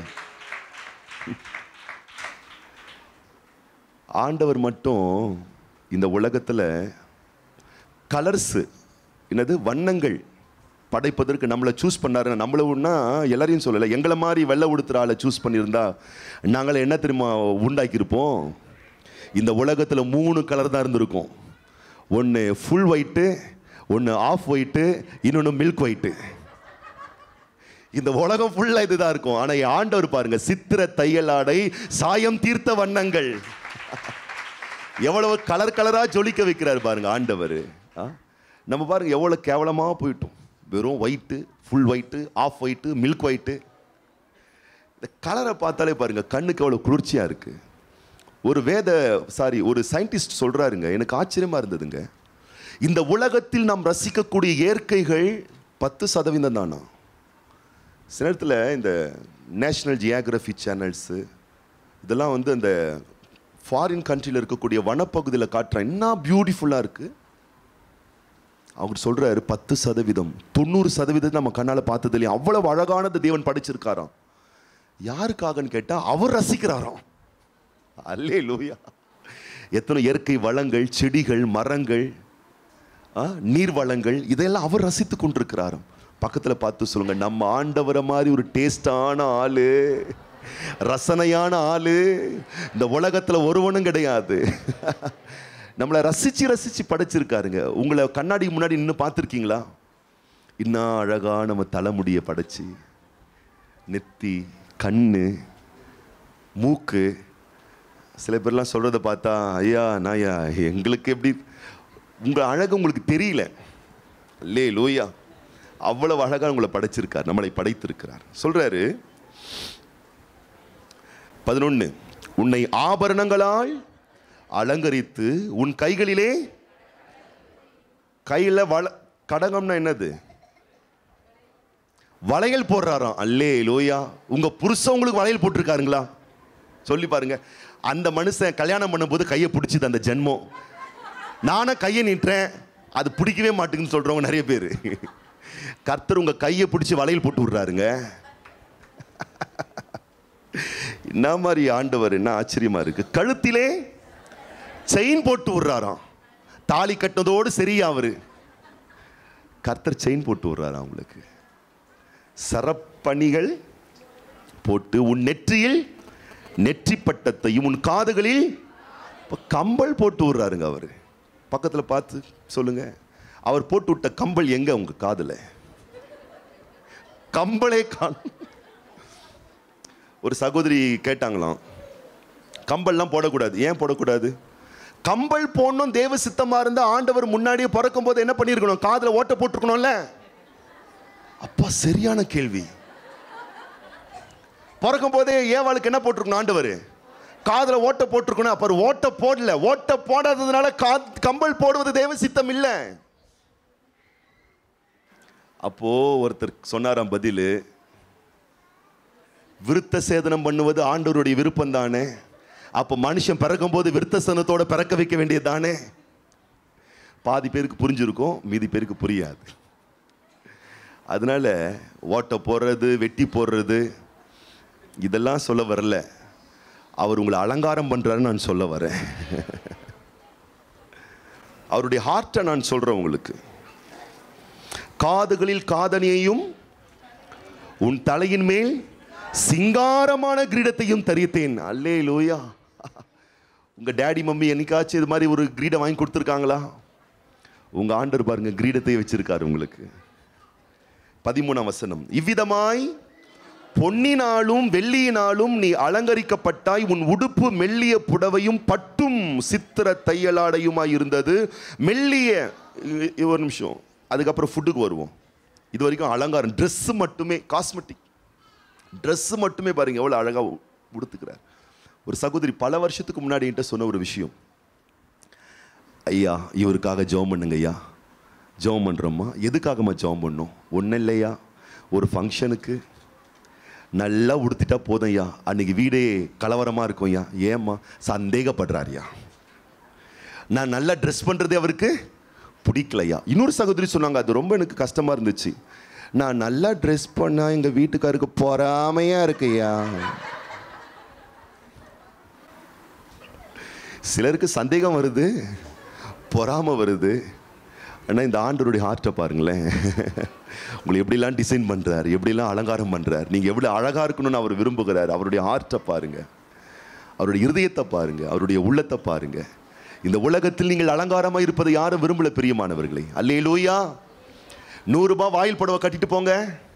ஆண்டவர் மட்டும் இந்த உலகத்துல கலர்ஸ் என்னது வண்ணங்கள் படைப்பதற்கு நம்மளை சூஸ் பண்ணாரு நம்மள ஒன்றா எல்லாரையும் சொல்லலை எங்களை மாதிரி வெள்ளை உடுத்துற ஆளை சூஸ் பண்ணியிருந்தா நாங்கள் என்ன தெரியுமா உண்டாக்கியிருப்போம் இந்த உலகத்தில் மூணு கலர் தான் இருந்திருக்கும் ஒன்று ஃபுல் ஒயிட்டு ஒன்று ஆஃப் ஒயிட்டு இன்னொன்று மில்க் ஒயிட்டு இந்த உலகம் ஃபுல்லாக இதுதான் இருக்கும் ஆனால் என் ஆண்டவர் பாருங்க சித்திர தையல் ஆடை சாயம் தீர்த்த வண்ணங்கள் எவ்வளவு கலர் கலரா ஜொலிக்க வைக்கிறார் பாருங்க ஆண்டவர் நம்ம பாருங்க எவ்வளவு கேவலமா போயிட்டோம் வெறும் white full white off white milk white இந்த கலரை பார்த்தாலே பாருங்க கண்ணுக்கு எவ்வளவு குளிர்ச்சியா இருக்கு ஒரு வேத சாரி ஒரு சயின்டிஸ்ட் சொல்றாருங்க எனக்கு ஆச்சரியமா இருந்ததுங்க இந்த உலகத்தில் நாம் ரசிக்கக்கூடிய இயற்கைகள் பத்து சதவீதம் தானா சில நேரத்தில் இந்த நேஷ்னல் ஜியாகிரபி சேனல்ஸு இதெல்லாம் வந்து அந்த ஃபாரின் கண்ட்ரியில் இருக்கக்கூடிய வனப்பகுதியில் காட்டுறான் என்ன பியூட்டிஃபுல்லாக இருக்குது அவர் சொல்றாரு பத்து சதவீதம் தொண்ணூறு சதவீதம் நம்ம கண்ணால் பார்த்தது இல்லையா அவ்வளவு அழகானது தேவன் படைச்சிருக்காராம் யாருக்காகன்னு கேட்டால் அவர் ரசிக்கிறாராம் அல்லே லூயா எத்தனை இயற்கை வளங்கள் செடிகள் மரங்கள் ஆ, நீர் வளங்கள் இதெல்லாம் அவர் ரசித்து கொண்டிருக்கிறாராம் பக்கத்தில் பார்த்து சொல்லுங்க நம்ம ஆண்டவரை மாதிரி ஒரு டேஸ்டான ஆளு ரசனையான ஆளு இந்த உலகத்துல ஒருவனும் கிடையாது நம்மளை ரசிச்சு ரசிச்சு படைச்சிருக்காருங்க உங்களை கண்ணாடி முன்னாடி நின்று பார்த்துருக்கீங்களா இன்னும் அழகா நம்ம தலைமுடியை படைச்சு நெத்தி கண்ணு மூக்கு சில பேர்லாம் சொல்றத பார்த்தா ஐயா நாயா எங்களுக்கு எப்படி உங்க அழகு உங்களுக்கு தெரியல லே லோயா அவ்வளவு அழகா உங்களை படைச்சிருக்கார் நம்மளை படைத்திருக்கிறார் சொல்றாரு பதினொன்னு உன்னை ஆபரணங்களால் அலங்கரித்து உன் கைகளிலே கையில வள கடகம்னா என்னது வளையல் போடுறாராம் அல்லே லோயா உங்க புருஷன் உங்களுக்கு வளையல் போட்டிருக்காருங்களா சொல்லி பாருங்க அந்த மனுஷன் கல்யாணம் பண்ணும்போது கையை பிடிச்சிது அந்த ஜென்மம் நானும் கையை நீட்டுறேன் அது பிடிக்கவே மாட்டேங்குன்னு சொல்றவங்க நிறைய பேர் கர்த்தர் உங்க கையை பிடிச்சி வளையல் போட்டு விடுறாருங்க என்ன மாதிரி ஆண்டவர் என்ன ஆச்சரியமா இருக்கு கழுத்திலே செயின் போட்டு விடுறாராம் தாலி கட்டினதோடு சரியா அவரு கர்த்தர் செயின் போட்டு விடுறாராம் அவங்களுக்கு சரப்பணிகள் போட்டு உன் நெற்றியில் நெற்றி பட்டத்தையும் உன் காதுகளில் இப்ப கம்பல் போட்டு விடுறாருங்க அவர் பக்கத்தில் பார்த்து சொல்லுங்க அவர் போட்டு விட்ட கம்பல் எங்க உங்க காதுல கம்பளே காணும் ஒரு சகோதரி கேட்டாங்களாம் கம்பல்லாம் போடக்கூடாது ஏன் போடக்கூடாது கம்பல் போடணும் தேவ சித்தமா இருந்தா ஆண்டவர் முன்னாடியே பிறக்கும் போது என்ன பண்ணியிருக்கணும் காதுல ஓட்ட போட்டிருக்கணும்ல அப்பா சரியான கேள்வி பிறக்கும் போதே ஏவாளுக்கு என்ன போட்டிருக்கணும் ஆண்டவர் காதுல ஓட்ட போட்டிருக்கணும் அப்ப அவர் ஓட்ட போடல ஓட்ட போடாததுனால கா- கம்பல் போடுவது தேவ சித்தம் இல்ல அப்போ ஒருத்தர் சொன்னாராம் பதிலு விருத்த சேதனம் பண்ணுவது ஆண்டவருடைய விருப்பம் தானே அப்போ மனுஷன் பிறக்கும் போது விருத்த சேதனத்தோட பிறக்க வைக்க வேண்டியது தானே பாதி பேருக்கு புரிஞ்சிருக்கும் மீதி பேருக்கு புரியாது அதனால ஓட்டை போடுறது வெட்டி போடுறது இதெல்லாம் சொல்ல வரல அவர் உங்களை அலங்காரம் பண்றாருன்னு நான் சொல்ல வரேன் அவருடைய ஹார்ட்டை நான் சொல்றேன் உங்களுக்கு காதுகளில் காதணியையும் உன் தலையின் மேல் சிங்காரமான கிரீடத்தையும் தரித்தேன் அல்லே லோயா உங்க டேடி மம்மி என்னைக்காச்சும் இது மாதிரி ஒரு கிரீடம் வாங்கி கொடுத்துருக்காங்களா உங்க ஆண்டவர் பாருங்க கிரீடத்தை வச்சிருக்காரு உங்களுக்கு பதிமூணாம் வசனம் இவ்விதமாய் பொன்னினாலும் வெள்ளியினாலும் நீ அலங்கரிக்கப்பட்டாய் உன் உடுப்பு மெல்லிய புடவையும் பட்டும் சித்திர தையலாடையுமாய் இருந்தது மெல்லிய இ- இ- ஒரு நிமிஷம் அதுக்கப்புறம் ஃபுட்டுக்கு வருவோம் இது வரைக்கும் அலங்காரம் Dress மட்டுமே காஸ்மெட்டிக் Dress மட்டுமே பாருங்க எவ்வளோ அழகாக உடுத்துக்கிறார் ஒரு சகோதரி பல வருஷத்துக்கு முன்னாடி என்கிட்ட சொன்ன ஒரு விஷயம் ஐயா இவருக்காக ஜெபம் பண்ணுங்க ஐயா ஜெபம் பண்ணுறோம்மா எதுக்காகம்மா ஜெபம் பண்ணோம் ஒன்றும் இல்லையா ஒரு ஃபங்க்ஷனுக்கு நல்லா உடுத்திட்டா போதும் ஐயா அன்னைக்கு வீடே கலவரமாக இருக்கும் ஐயா ஏம்மா சந்தேகப்படுறாருயா நான் நல்லா ட்ரெஸ் பண்ணுறதே அவருக்கு பிடிக்கலையா இன்னொரு சகோதரி சொன்னாங்க அது ரொம்ப எனக்கு கஷ்டமாக இருந்துச்சு நான் நல்லா ட்ரெஸ் பண்ணால் எங்கள் வீட்டுக்காருக்கு பொறாமையாக இருக்குய்யா சிலருக்கு சந்தேகம் வருது பொறாமை வருது ஆனால் இந்த ஆண்டருடைய ஹார்ட்டை பாருங்களேன் உங்களை எப்படிலாம் டிசைன் பண்ணுறாரு எப்படிலாம் அலங்காரம் பண்ணுறாரு நீங்கள் எவ்வளோ அழகாக இருக்கணும்னு அவர் விரும்புகிறார் அவருடைய ஹார்ட்டை பாருங்க அவருடைய இருதயத்தை பாருங்க அவருடைய உள்ளத்தை பாருங்க இந்த உலகத்தில் நீங்கள் அலங்காரமாக இருப்பதை யாரும் விரும்பல பிரியமானவர்களே அல்லே லூயா நூறுரூபா வாயில் புடவை கட்டிட்டு போங்க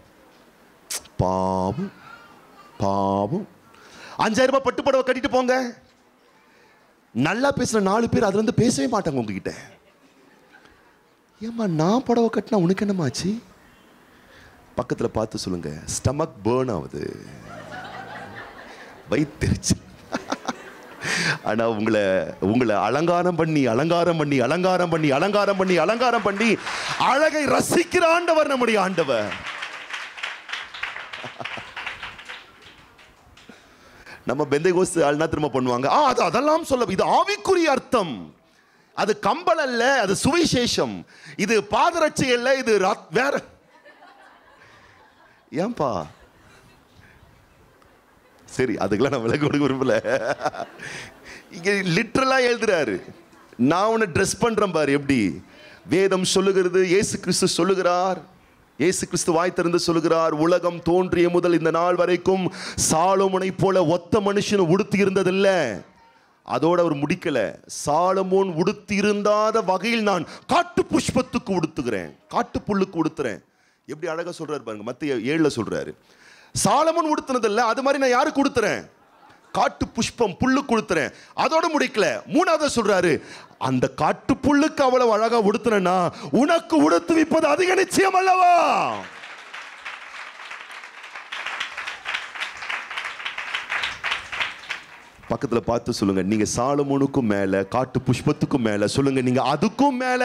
பாவம் பாவம் அஞ்சாயிரம் ரூபாய் பட்டு புடவை கட்டிட்டு போங்க நல்லா பேசுற நாலு பேர் அதுல இருந்து பேசவே மாட்டாங்க உங்ககிட்ட ஏம்மா நான் புடவை கட்டினா உனக்கு என்னமாச்சு பக்கத்துல பார்த்து சொல்லுங்க ஸ்டமக் பேர்ன் ஆகுது வயிற்றுச்சு ஆனா உங்களை உங்களை அலங்காரம் பண்ணி அலங்காரம் பண்ணி அலங்காரம் பண்ணி அலங்காரம் பண்ணி அலங்காரம் பண்ணி அழகை ரசிக்கிற ஆண்டவர் நம்முடைய ஆண்டவர் நம்ம பெந்தை கோஸ்து ஆள்னா திரும்ப பண்ணுவாங்க ஆ அது அதெல்லாம் சொல்ல இது ஆவிக்குரிய அர்த்தம் அது கம்பல் அல்ல அது சுவிசேஷம் இது பாதரட்சை அல்ல இது ரத்- வேற ஏன்பா சரி அதுக்கெல்லாம் நான் விலகு கொடுக்க விரும்பல இங்க லிட்ரலா எழுதுறாரு நான் உன்னை ட்ரெஸ் பண்றேன் பாரு எப்படி வேதம் சொல்லுகிறது இயேசு கிறிஸ்து சொல்லுகிறார் இயேசு கிறிஸ்து வாய் திறந்து சொல்லுகிறார் உலகம் தோன்றிய முதல் இந்த நாள் வரைக்கும் சாலோமனை போல ஒத்த மனுஷன் உடுத்தி இருந்ததில்ல அதோட அவர் முடிக்கல சாலமோன் உடுத்தி இருந்தாத வகையில் நான் காட்டு புஷ்பத்துக்கு உடுத்துகிறேன் காட்டு புல்லுக்கு உடுத்துறேன் எப்படி அழகா சொல்றாரு பாருங்க மத்திய ஏழுல சொல்றாரு சாலமோன் உடுத்தினதில்ல அது மாதிரி நான் யாருக்கு கொடுத்துறேன் காட்டு புஷ்பம் புல்லு கொடுத்துறேன் அதோட முடிக்கல மூணாவது சொல்றாரு அந்த காட்டு புல்லுக்கு அவ்வளவு அழகா உடுத்துறேன்னா உனக்கு உடுத்துவிப்பது அதிக நிச்சயம் அல்லவா பக்கத்துல பார்த்து சொல்லுங்க நீங்க சாலமோனுக்கும் மேல காட்டு புஷ்பத்துக்கும் மேல சொல்லுங்க நீங்க அதுக்கும் மேல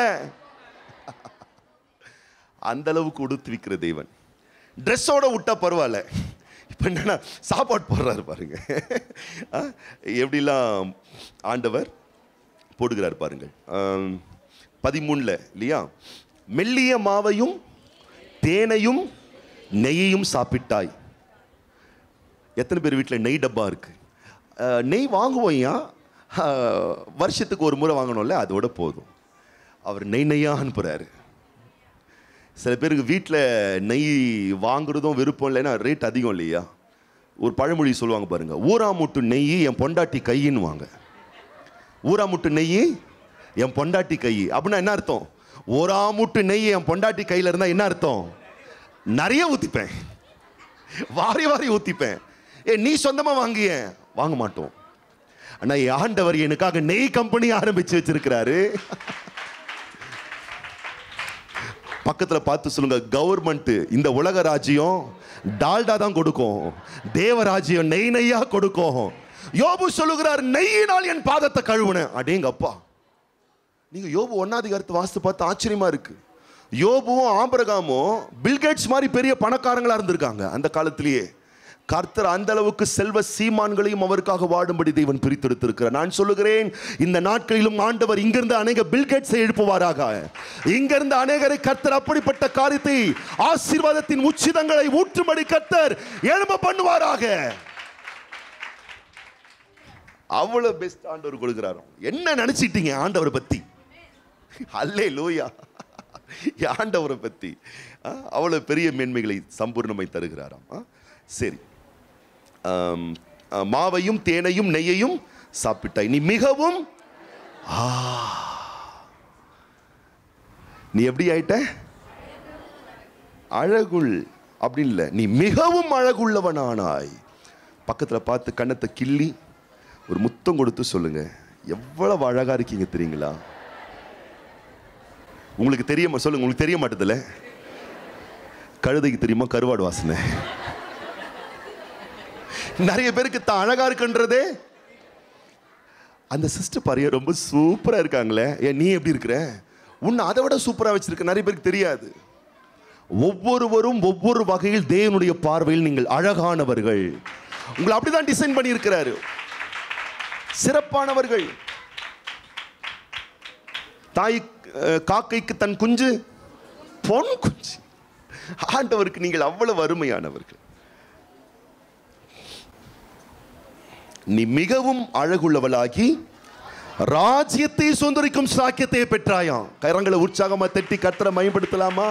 அந்த அளவுக்கு உடுத்துவிக்கிற தேவன் ட்ரெஸ்ஸோட விட்டா பரவாயில்ல இப்போ என்னன்னா சாப்பாடு போடுறாரு பாருங்க ஆ, எப்படிலாம் ஆண்டவர் போடுகிறார் பாருங்கள் பதிமூணுல இல்லையா மெல்லிய மாவையும் தேனையும் நெய்யையும் சாப்பிட்டாய் எத்தனை பேர் வீட்டில் நெய் டப்பா இருக்கு அஹ், நெய் வாங்குவோம் ஐயா அஹ், வருஷத்துக்கு ஒரு முறை வாங்கணும்ல அதோட போதும் அவர் நெய் நெய்யாக அனுப்புகிறாரு சில பேருக்கு வீட்டில் நெய் வாங்குறதும் விருப்பம் இல்லைன்னா ரேட் அதிகம் இல்லையா ஒரு பழமொழி சொல்லுவாங்க பாருங்க ஊராமுட்டு நெய் என் பொண்டாட்டி கையின்னுவாங்க ஊராமுட்டு நெய் என் பொண்டாட்டி கை அப்படின்னா என்ன அர்த்தம் ஊராமுட்டு நெய் என் பொண்டாட்டி கையில் இருந்தால் என்ன அர்த்தம் நிறைய ஊற்றிப்பேன் வாரி வாரி ஊற்றிப்பேன் ஏ நீ சொந்தமாக வாங்கிய வாங்க மாட்டோம் ஆனால் என் ஆண்டவர் எனக்காக நெய் கம்பெனி ஆரம்பிச்சு வச்சிருக்கிறாரு பக்கத்துல பார்த்து சொல்லுங்க கவர்மெண்ட் இந்த உலக ராஜ்யம் டால்டா தான் கொடுக்கும் தேவ ராஜ்யம் நெய் நெய்யா கொடுக்கும் யோபு சொல்லுகிறார் நெய்யினால் என் பாதத்தை கழுவுனேன் அடேங்க அப்பா நீங்க யோபு ஒன்னாதிகாரத்தை வாசித்து பார்த்து ஆச்சரியமா இருக்கு யோபுவும் ஆபரகாமும் பில்கேட்ஸ் மாதிரி பெரிய பணக்காரங்களா இருந்திருக்காங்க அந்த காலத்திலேயே கர்த்தர் அந்த அளவுக்கு செல்வ சீமான்களையும் அவருக்காக வாடும்படி தேவன் பிரித்தெடுத்திருக்கிறார் நான் சொல்லுகிறேன் இந்த நாட்களிலும் ஆண்டவர் இங்கிருந்து அநேக பில்கேட்ஸை எழுப்புவாராக இங்கிருந்து அநேகரை கர்த்தர் அப்படிப்பட்ட காரியத்தை ஆசீர்வாதத்தின் உச்சிதங்களை ஊற்றும்படி கர்த்தர் எழும்ப பண்ணுவாராக அவ்வளவு பெஸ்ட் ஆண்டவர் கொடுக்கிறாரோ என்ன நினைச்சிட்டீங்க ஆண்டவரை பத்தி அல்லே லூயா ஆண்டவரை பத்தி ஆ, அவ்வளவு பெரிய மேன்மைகளை சம்பூர்ணமை தருகிறாராம் ஆ, சரி ஆம், ஆ, மாவையும் தேனையும் நெய்யையும் சாப்பிட்டாய் நீ மிகவும் ஆ. நீ எப்படி ஆயிட்ட அழகுள் அப்படி இல்லை நீ மிகவும் அழகுள்ளவனானாய் பக்கத்துல பார்த்து கன்னத்தை கிள்ளி ஒரு முத்தம் கொடுத்து சொல்லுங்க எவ்வளவு அழகா இருக்கீங்க தெரியுங்களா உங்களுக்கு தெரியுமா சொல்லுங்க உங்களுக்கு தெரிய மாட்டதுல கழுதைக்கு தெரியுமா கருவாடு வாசனை நிறைய பேருக்கு தான் அழகா இருக்குன்றதே அந்த சிஸ்டர் பாரு ரொம்ப சூப்பரா இருக்காங்களே ஏன் நீ எப்படி இருக்கிற உன்னை அதை விட சூப்பரா வச்சிருக்க நிறைய பேருக்கு தெரியாது ஒவ்வொருவரும் ஒவ்வொரு வகையில் தேவனுடைய பார்வையில் நீங்கள் அழகானவர்கள் உங்களை அப்படிதான் டிசைன் பண்ணி இருக்கிறாரு சிறப்பானவர்கள் தாய் அஹ், காக்கைக்கு தன் குஞ்சு பொன் குஞ்சு ஆண்டவருக்கு நீங்கள் அவ்வளவு அருமையானவர்கள் நீ மிகவும் அழகுள்ளவளாகி ராஜ்யத்தை சுதந்திரிக்கும் சாக்கியத்தை பெற்றாயாம் கரங்களை உற்சாகமா தட்டி கத்தரை மயப்படுத்தலாமா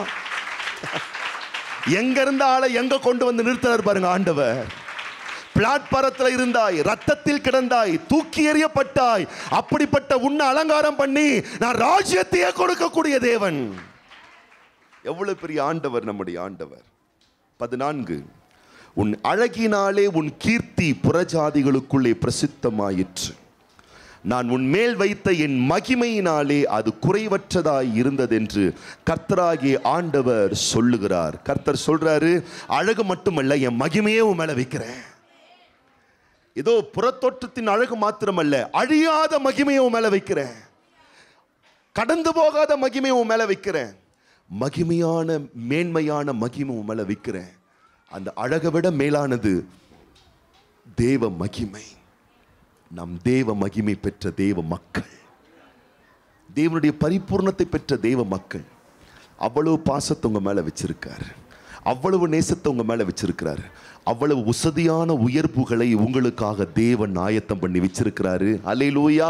எங்க இருந்த ஆளை எங்க கொண்டு வந்து நிறுத்துறாரு பாருங்க ஆண்டவர் பிளாட்பாரத்தில் இருந்தாய் ரத்தத்தில் கிடந்தாய் தூக்கி எறியப்பட்டாய் அப்படிப்பட்ட உன்னை அலங்காரம் பண்ணி நான் ராஜ்யத்தையே கொடுக்கக்கூடிய தேவன் எவ்வளவு பெரிய ஆண்டவர் நம்முடைய ஆண்டவர் பதினான்கு உன் அழகினாலே உன் கீர்த்தி புறஜாதிகளுக்குள்ளே பிரசித்தமாயிற்று நான் உன் மேல் வைத்த என் மகிமையினாலே அது குறைவற்றதாய் இருந்ததென்று கர்த்தராகிய ஆண்டவர் சொல்லுகிறார் கர்த்தர் சொல்றாரு அழகு மட்டுமல்ல என் மகிமையே உன் மேல வைக்கிறேன் ஏதோ புறத்தோற்றத்தின் அழகு மாத்திரமல்ல அழியாத மகிமையை உன் மேல வைக்கிறேன் கடந்து போகாத மகிமையை உன் மேல வைக்கிறேன் மகிமையான மேன்மையான மகிமை உன் மேல வைக்கிறேன் அந்த அழகை விட மேலானது தேவ மகிமை நம் தேவ மகிமை பெற்ற தேவ மக்கள் தேவனுடைய பரிபூர்ணத்தை பெற்ற தேவ மக்கள் அவ்வளவு பாசத்தை உங்க மேல வச்சிருக்காரு அவ்வளவு நேசத்தை உங்க மேல வச்சிருக்கிறாரு அவ்வளவு உசதியான உயர்வுகளை உங்களுக்காக தேவன் ஆயத்தம் பண்ணி வச்சிருக்கிறாரு அலையிலூயா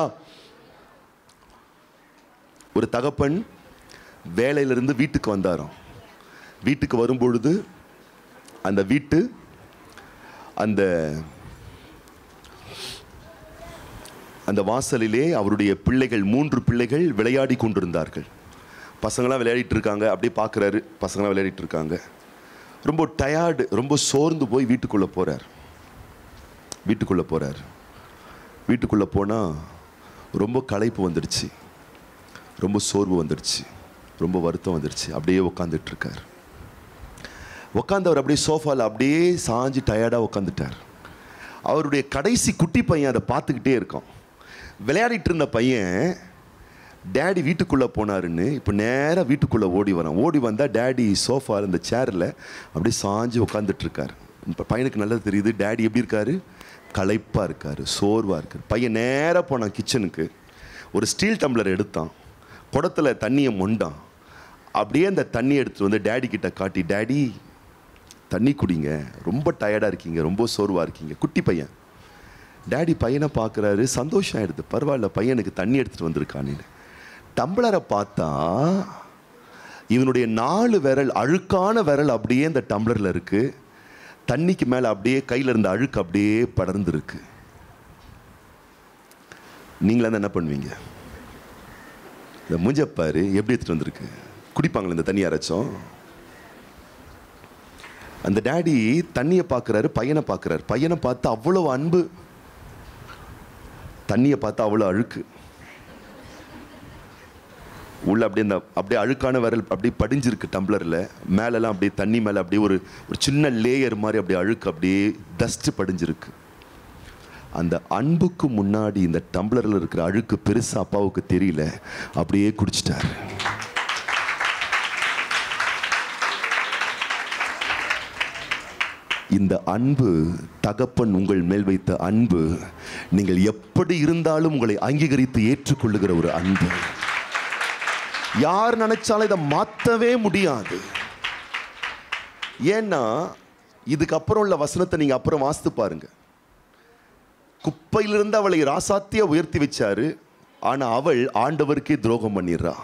ஒரு தகப்பன் வேலையிலிருந்து வீட்டுக்கு வந்தாராம் வீட்டுக்கு வரும்பொழுது அந்த வீட்டு அந்த அந்த வாசலிலே அவருடைய பிள்ளைகள் மூன்று பிள்ளைகள் விளையாடி கொண்டிருந்தார்கள் பசங்களாம் விளையாடிட்டு இருக்காங்க அப்படியே பார்க்குறாரு பசங்களாம் விளையாடிட்டு இருக்காங்க ரொம்ப டயர்டு ரொம்ப சோர்ந்து போய் வீட்டுக்குள்ளே போகிறார் வீட்டுக்குள்ளே போகிறார் வீட்டுக்குள்ளே போனால் ரொம்ப களைப்பு வந்துடுச்சு ரொம்ப சோர்வு வந்துடுச்சு ரொம்ப வருத்தம் வந்துடுச்சு அப்படியே உட்காந்துட்டு இருக்கார் உட்காந்தவர் அப்படியே சோஃபாவில் அப்படியே சாஞ்சு டயர்டாக உட்காந்துட்டார் அவருடைய கடைசி குட்டி பையன் அதை பார்த்துக்கிட்டே இருக்கான் விளையாடிட்டு இருந்த பையன் டேடி வீட்டுக்குள்ளே போனாருன்னு இப்போ நேராக வீட்டுக்குள்ளே ஓடி வரான் ஓடி வந்தால் டேடி சோஃபாவில் இந்த சேரில் அப்படியே சாஞ்சு உட்காந்துட்டு இருக்கார் இப்போ பையனுக்கு நல்லா தெரியுது டேடி எப்படி இருக்காரு களைப்பாக இருக்கார் சோர்வாக இருக்கார் பையன் நேராக போனான் கிச்சனுக்கு ஒரு ஸ்டீல் டம்ளர் எடுத்தான் குடத்துல தண்ணியை மொண்டான் அப்படியே அந்த தண்ணியை எடுத்துட்டு வந்து டேடி கிட்ட காட்டி டேடி தண்ணி குடிங்க ரொம்ப டயர்டாக இருக்கீங்க ரொம்ப சோர்வாக இருக்கீங்க குட்டி பையன் டேடி பையனை பார்க்குறாரு சந்தோஷம் ஆயிடுது பரவாயில்ல பையனுக்கு தண்ணி எடுத்துகிட்டு வந்திருக்கான்னு டம்ளரை பார்த்தா இவனுடைய நாலு விரல் அழுக்கான விரல் அப்படியே இந்த டம்ளரில் இருக்கு தண்ணிக்கு மேலே அப்படியே கையில் இருந்த அழுக்கு அப்படியே படர்ந்துருக்கு நீங்களா என்ன பண்ணுவீங்க இந்த மூஞ்சப்பாரு எப்படி எடுத்துட்டு வந்திருக்கு குடிப்பாங்களா இந்த தண்ணி யாராச்சும் அந்த டேடி தண்ணியை பார்க்குறாரு பையனை பார்க்குறாரு பையனை பார்த்து அவ்வளோ அன்பு தண்ணியை பார்த்து அவ்வளோ அழுக்கு உள்ள அப்படியே இந்த அப்படியே அழுக்கான விரல் அப்படியே படிஞ்சிருக்கு டம்ளரில் மேலெல்லாம் அப்படியே தண்ணி மேலே அப்படியே ஒரு ஒரு சின்ன லேயர் மாதிரி அப்படியே அழுக்கு அப்படியே டஸ்ட் படிஞ்சிருக்கு அந்த அன்புக்கு முன்னாடி இந்த டம்ளரில் இருக்கிற அழுக்கு பெருசா அப்பாவுக்கு தெரியல அப்படியே குடிச்சிட்டார் இந்த அன்பு தகப்பன் உங்கள் மேல் வைத்த அன்பு நீங்கள் எப்படி இருந்தாலும் உங்களை அங்கீகரித்து ஏற்றுக்கொள்ளுகிற ஒரு அன்பு யார் நினைச்சாலும் இதை மாற்றவே முடியாது ஏன்னா இதுக்கப்புறம் உள்ள வசனத்தை நீங்க அப்புறம் வாசித்து பாருங்க குப்பையிலிருந்து அவளை ராசாத்தியா உயர்த்தி வச்சாரு ஆனா அவள் ஆண்டவருக்கே துரோகம் பண்ணிடுறா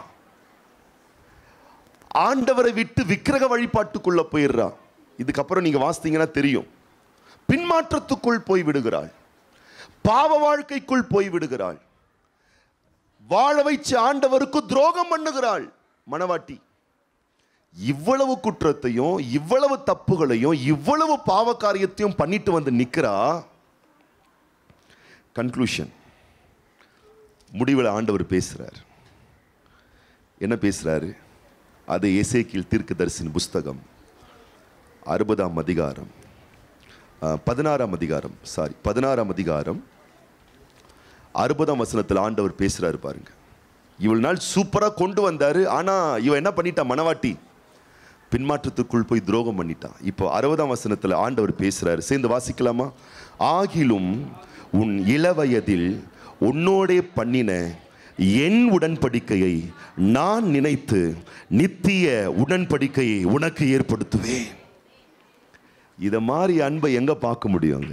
ஆண்டவரை விட்டு விக்கிரக வழிபாட்டுக்குள்ள போயிடுறா இதுக்கப்புறம் நீங்க வாசித்தீங்கன்னா தெரியும் பின்மாற்றத்துக்குள் போய் விடுகிறாள் பாவ வாழ்க்கைக்குள் போய் விடுகிறாள் வாழ வைச்ச ஆண்டவருக்கு துரோகம் பண்ணுகிறாள் மணவாட்டி இவ்வளவு குற்றத்தையும் இவ்வளவு தப்புகளையும் இவ்வளவு பாவகாரியத்தையும் பண்ணிட்டு வந்து நிக்கிறா கன்க்ளூஷன் முடிவில் ஆண்டவர் பேசுறார் என்ன பேசுறாரு அது எசேக்கியல் தீர்க்கதரிசின் புஸ்தகம் அறுபதாம் அதிகாரம் ஆ, பதினாறாம் அதிகாரம் சாரி பதினாறாம் அதிகாரம் அறுபதாம் வசனத்தில் ஆண்டவர் பேசுறாரு பாருங்க இவ்வளவு நாள் சூப்பரா கொண்டு வந்தாரு ஆனா இவன் என்ன பண்ணிட்டா மனவாட்டி பின்மாற்றத்துக்குள் போய் துரோகம் பண்ணிட்டான் இப்போ அறுபதாம் வசனத்துல ஆண்டவர் பேசுறாரு சேர்ந்து வாசிக்கலாமா ஆகிலும் உன் இளவயதில் உன்னோடே பண்ணின என் உடன்படிக்கையை நான் நினைத்து நித்திய உடன்படிக்கையை உனக்கு ஏற்படுத்துவேன் இத மாதிரி அன்பை எங்க பார்க்க முடியுங்க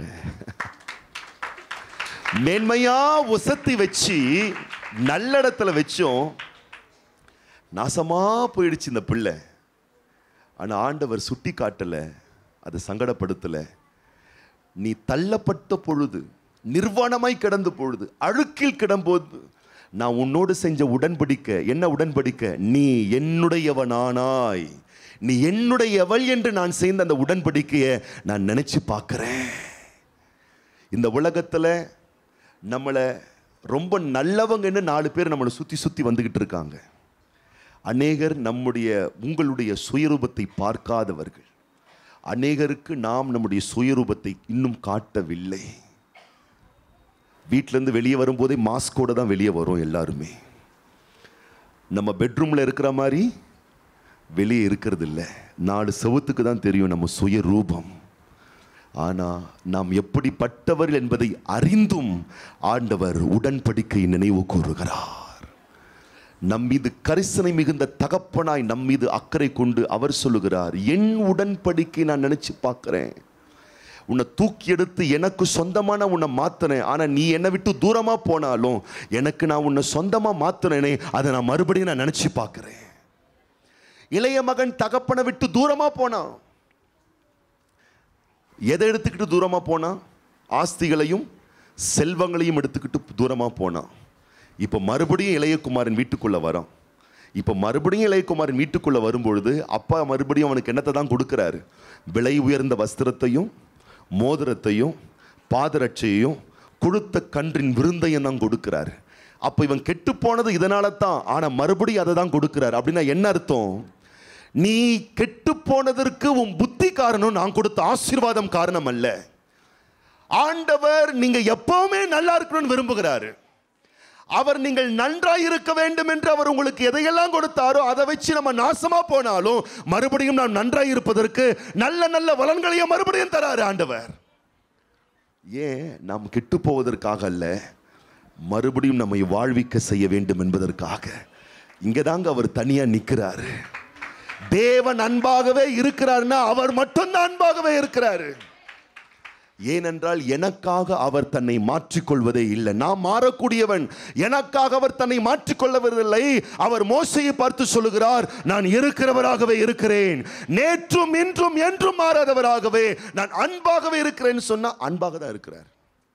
மேன்மையா உசத்தி வச்சு நல்ல இடத்துல வச்சோம் நாசமா போயிடுச்சு இந்த பிள்ளை ஆனா ஆண்டவர் சுட்டி காட்டல அதை சங்கடப்படுத்தல நீ தள்ளப்பட்ட பொழுது நிர்வாணமாய் கிடந்த பொழுது அழுக்கில் கிடம்போது நான் உன்னோடு செஞ்ச உடன்படிக்கை என்ன உடன்படிக்கை நீ என்னுடையவனானாய் நீ என்னுடையவள் என்று நான் செய்த அந்த உடன்படிக்கையை நான் நினைச்சு பார்க்கிறேன் இந்த உலகத்துல நம்மளை ரொம்ப நல்லவங்கன்னு நாலு பேர் நம்மளை சுத்தி சுத்தி வந்துகிட்டு இருக்காங்க அநேகர் நம்முடைய உங்களுடைய சுயரூபத்தை பார்க்காதவர்கள் அநேகருக்கு நாம் நம்முடைய சுயரூபத்தை இன்னும் காட்டவில்லை வீட்டிலேருந்து வெளியே வரும்போதே மாஸ்கோட தான் வெளியே வரும் எல்லாருமே நம்ம பெட்ரூமில் இருக்கிற மாதிரி வெளியே இருக்கிறது இல்லை நாலு செவுத்துக்கு தான் தெரியும் நம்ம சுயரூபம் ஆனால் நாம் எப்படிப்பட்டவர்கள் என்பதை அறிந்தும் ஆண்டவர் உடன்படிக்கை நினைவு கூறுகிறார் நம் மீது கரிசனை மிகுந்த தகப்பனாய் நம் மீது அக்கறை கொண்டு அவர் சொல்லுகிறார் என் உடன்படிக்கை நான் நினைச்சு பார்க்கிறேன் உன்னை தூக்கி எடுத்து எனக்கு சொந்தமான உன்னை மாத்தினேன் ஆனா நீ என்னை விட்டு தூரமா போனாலும் எனக்கு நான் உன்னை சொந்தமா மாத்தினேனே அதை நான் மறுபடியும் நான் நினைச்சு பார்க்கிறேன் இளைய மகன் தகப்பனை விட்டு தூரமா போனான் எதை எடுத்துக்கிட்டு தூரமா போனான் ஆஸ்திகளையும் செல்வங்களையும் எடுத்துக்கிட்டு தூரமா போனான் இப்போ மறுபடியும் இளையகுமாரன் வீட்டுக்குள்ள வரான் இப்போ மறுபடியும் இளையகுமாரன் வீட்டுக்குள்ள வரும்பொழுது அப்பா மறுபடியும் அவனுக்கு என்னத்தை தான் கொடுக்குறாரு விலை உயர்ந்த வஸ்திரத்தையும் மோதிரத்தையும் பாதரட்சையையும் கொடுத்த கன்றின் விருந்தையும் தான் கொடுக்கிறாரு அப்போ இவன் கெட்டு போனது இதனால தான் ஆனால் மறுபடியும் அதை தான் கொடுக்கிறாரு அப்படின்னா என்ன அர்த்தம் நீ கெட்டு போனதற்கு உன் புத்தி காரணம் நான் கொடுத்த ஆசீர்வாதம் காரணம் அல்ல ஆண்டவர் நீங்க எப்பவுமே நல்லா இருக்கணும்னு விரும்புகிறாரு அவர் நீங்கள் நன்றாய் இருக்க வேண்டும் என்று அவர் உங்களுக்கு எதையெல்லாம் கொடுத்தாரோ அதை வச்சு நம்ம நாசமா போனாலும் மறுபடியும் நாம் நன்றாய் இருப்பதற்கு நல்ல நல்ல வளன்களையும் மறுபடியும் தராரு ஆண்டவர் ஏன் நாம் கெட்டு போவதற்காக அல்ல மறுபடியும் நம்மை வாழ்விக்க செய்ய வேண்டும் என்பதற்காக இங்க தாங்க அவர் தனியா நிக்கிறாரு தேவன் அன்பாகவே இருக்கிறார்னா அவர் மட்டும்தான் அன்பாகவே இருக்கிறாரு ஏனென்றால் எனக்காக அவர் தன்னை மாற்றிக்கொள்வதே இல்லை நான் மாறக்கூடியவன் எனக்காக அவர் தன்னை மாற்றிக்கொள்ளவில்லை அவர் மோசையை பார்த்து சொல்லுகிறார் நான் இருக்கிறவராகவே இருக்கிறேன் நேற்றும் இன்றும் என்றும் மாறாதவராகவே நான் அன்பாகவே இருக்கிறேன்னு சொன்னா அன்பாக தான் இருக்கிறார்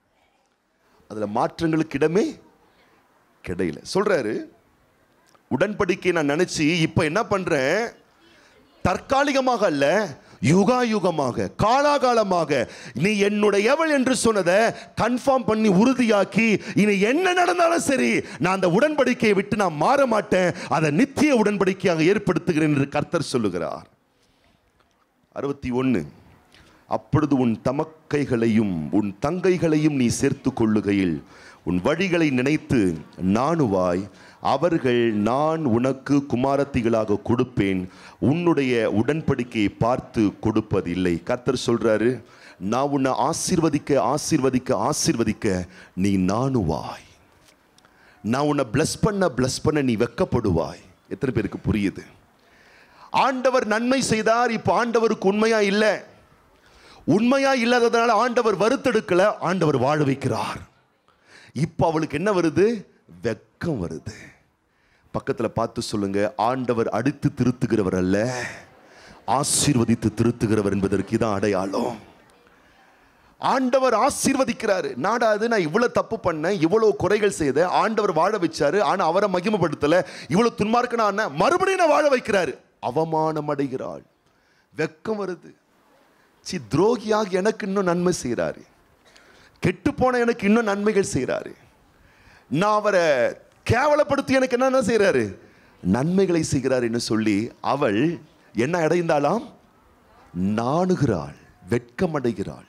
அதுல மாற்றங்களுக்கு இடமே கிடையில சொல்றாரு உடன்படிக்கை நான் நினைச்சு இப்ப என்ன பண்றேன் தற்காலிகமாக அல்ல யுகாயுகமாக காலாகாலமாக நீ என்னுடையவள் என்று சொன்னதை கன்ஃபார்ம் பண்ணி உறுதியாக்கி இனி என்ன நடந்தாலும் சரி நான் அந்த உடன்படிக்கையை விட்டு நான் மாற மாட்டேன் அதை நித்திய உடன்படிக்கையாக ஏற்படுத்துகிறேன் என்று கர்த்தர் சொல்லுகிறார் அறுபத்தி ஒன்று அப்பொழுது உன் தமக்கைகளையும் உன் தங்கைகளையும் நீ சேர்த்து கொள்ளுகையில் உன் வழிகளை நினைத்து நாணுவாய் அவர்கள் நான் உனக்கு குமாரத்திகளாக கொடுப்பேன் உன்னுடைய உடன்படிக்கையை பார்த்து கொடுப்பதில்லை கர்த்தர் சொல்றாரு நான் உன்னை ஆசீர்வதிக்க ஆசீர்வதிக்க ஆசீர்வதிக்க நீ நாணுவாய் நான் உன்னை bless பண்ண bless பண்ண நீ வெக்கப்படுவாய் எத்தனை பேருக்கு புரியுது ஆண்டவர் நன்மை செய்தார் இப்போ ஆண்டவருக்கு உண்மையா இல்லை உண்மையா இல்லாததுனால ஆண்டவர் வருத்தெடுக்கல ஆண்டவர் வாழ வைக்கிறார் இப்போ அவளுக்கு என்ன வருது வெக்கம் வருது பக்கத்துல பார்த்து சொல்லுங்க ஆண்டவர் அடித்து திருத்துகிறவர் அல்ல ஆசீர்வதித்து திருத்துகிறவர் என்பதற்கு இதான் அடையாளம் ஆண்டவர் ஆசீர்வதிக்கிறாரு நாடாது நான் இவ்வளவு தப்பு பண்ணேன் இவ்வளவு குறைகள் செய்த ஆண்டவர் வாழ வச்சாரு ஆனா அவரை மகிமைப்படுத்தல இவ்வளவு துன்மார்க்கனா என்ன மறுபடியும் நான் வாழ வைக்கிறாரு அவமானம் அடைகிறாள் வெக்கம் வருது சி துரோகியாக எனக்கு இன்னும் நன்மை செய்கிறாரு கெட்டு போன எனக்கு இன்னும் நன்மைகள் செய்கிறாரு நான் அவரை கேவலப்படுத்தி எனக்கு என்னென்ன செய்கிறாரு நன்மைகளை செய்கிறார் என்று சொல்லி அவள் என்ன அடைந்தாளாம் நாணுகிறாள் வெட்கமடைகிறாள்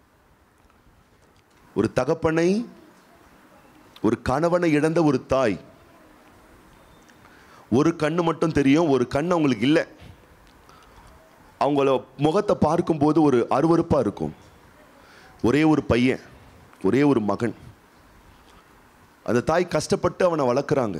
ஒரு தகப்பனை ஒரு கணவனை இழந்த ஒரு தாய் ஒரு கண்ணு மட்டும் தெரியும் ஒரு கண் அவங்களுக்கு இல்லை அவங்கள முகத்தை பார்க்கும்போது ஒரு அருவருப்பாக இருக்கும் ஒரே ஒரு பையன் ஒரே ஒரு மகன் அந்த தாய் கஷ்டப்பட்டு அவனை வளர்க்குறாங்க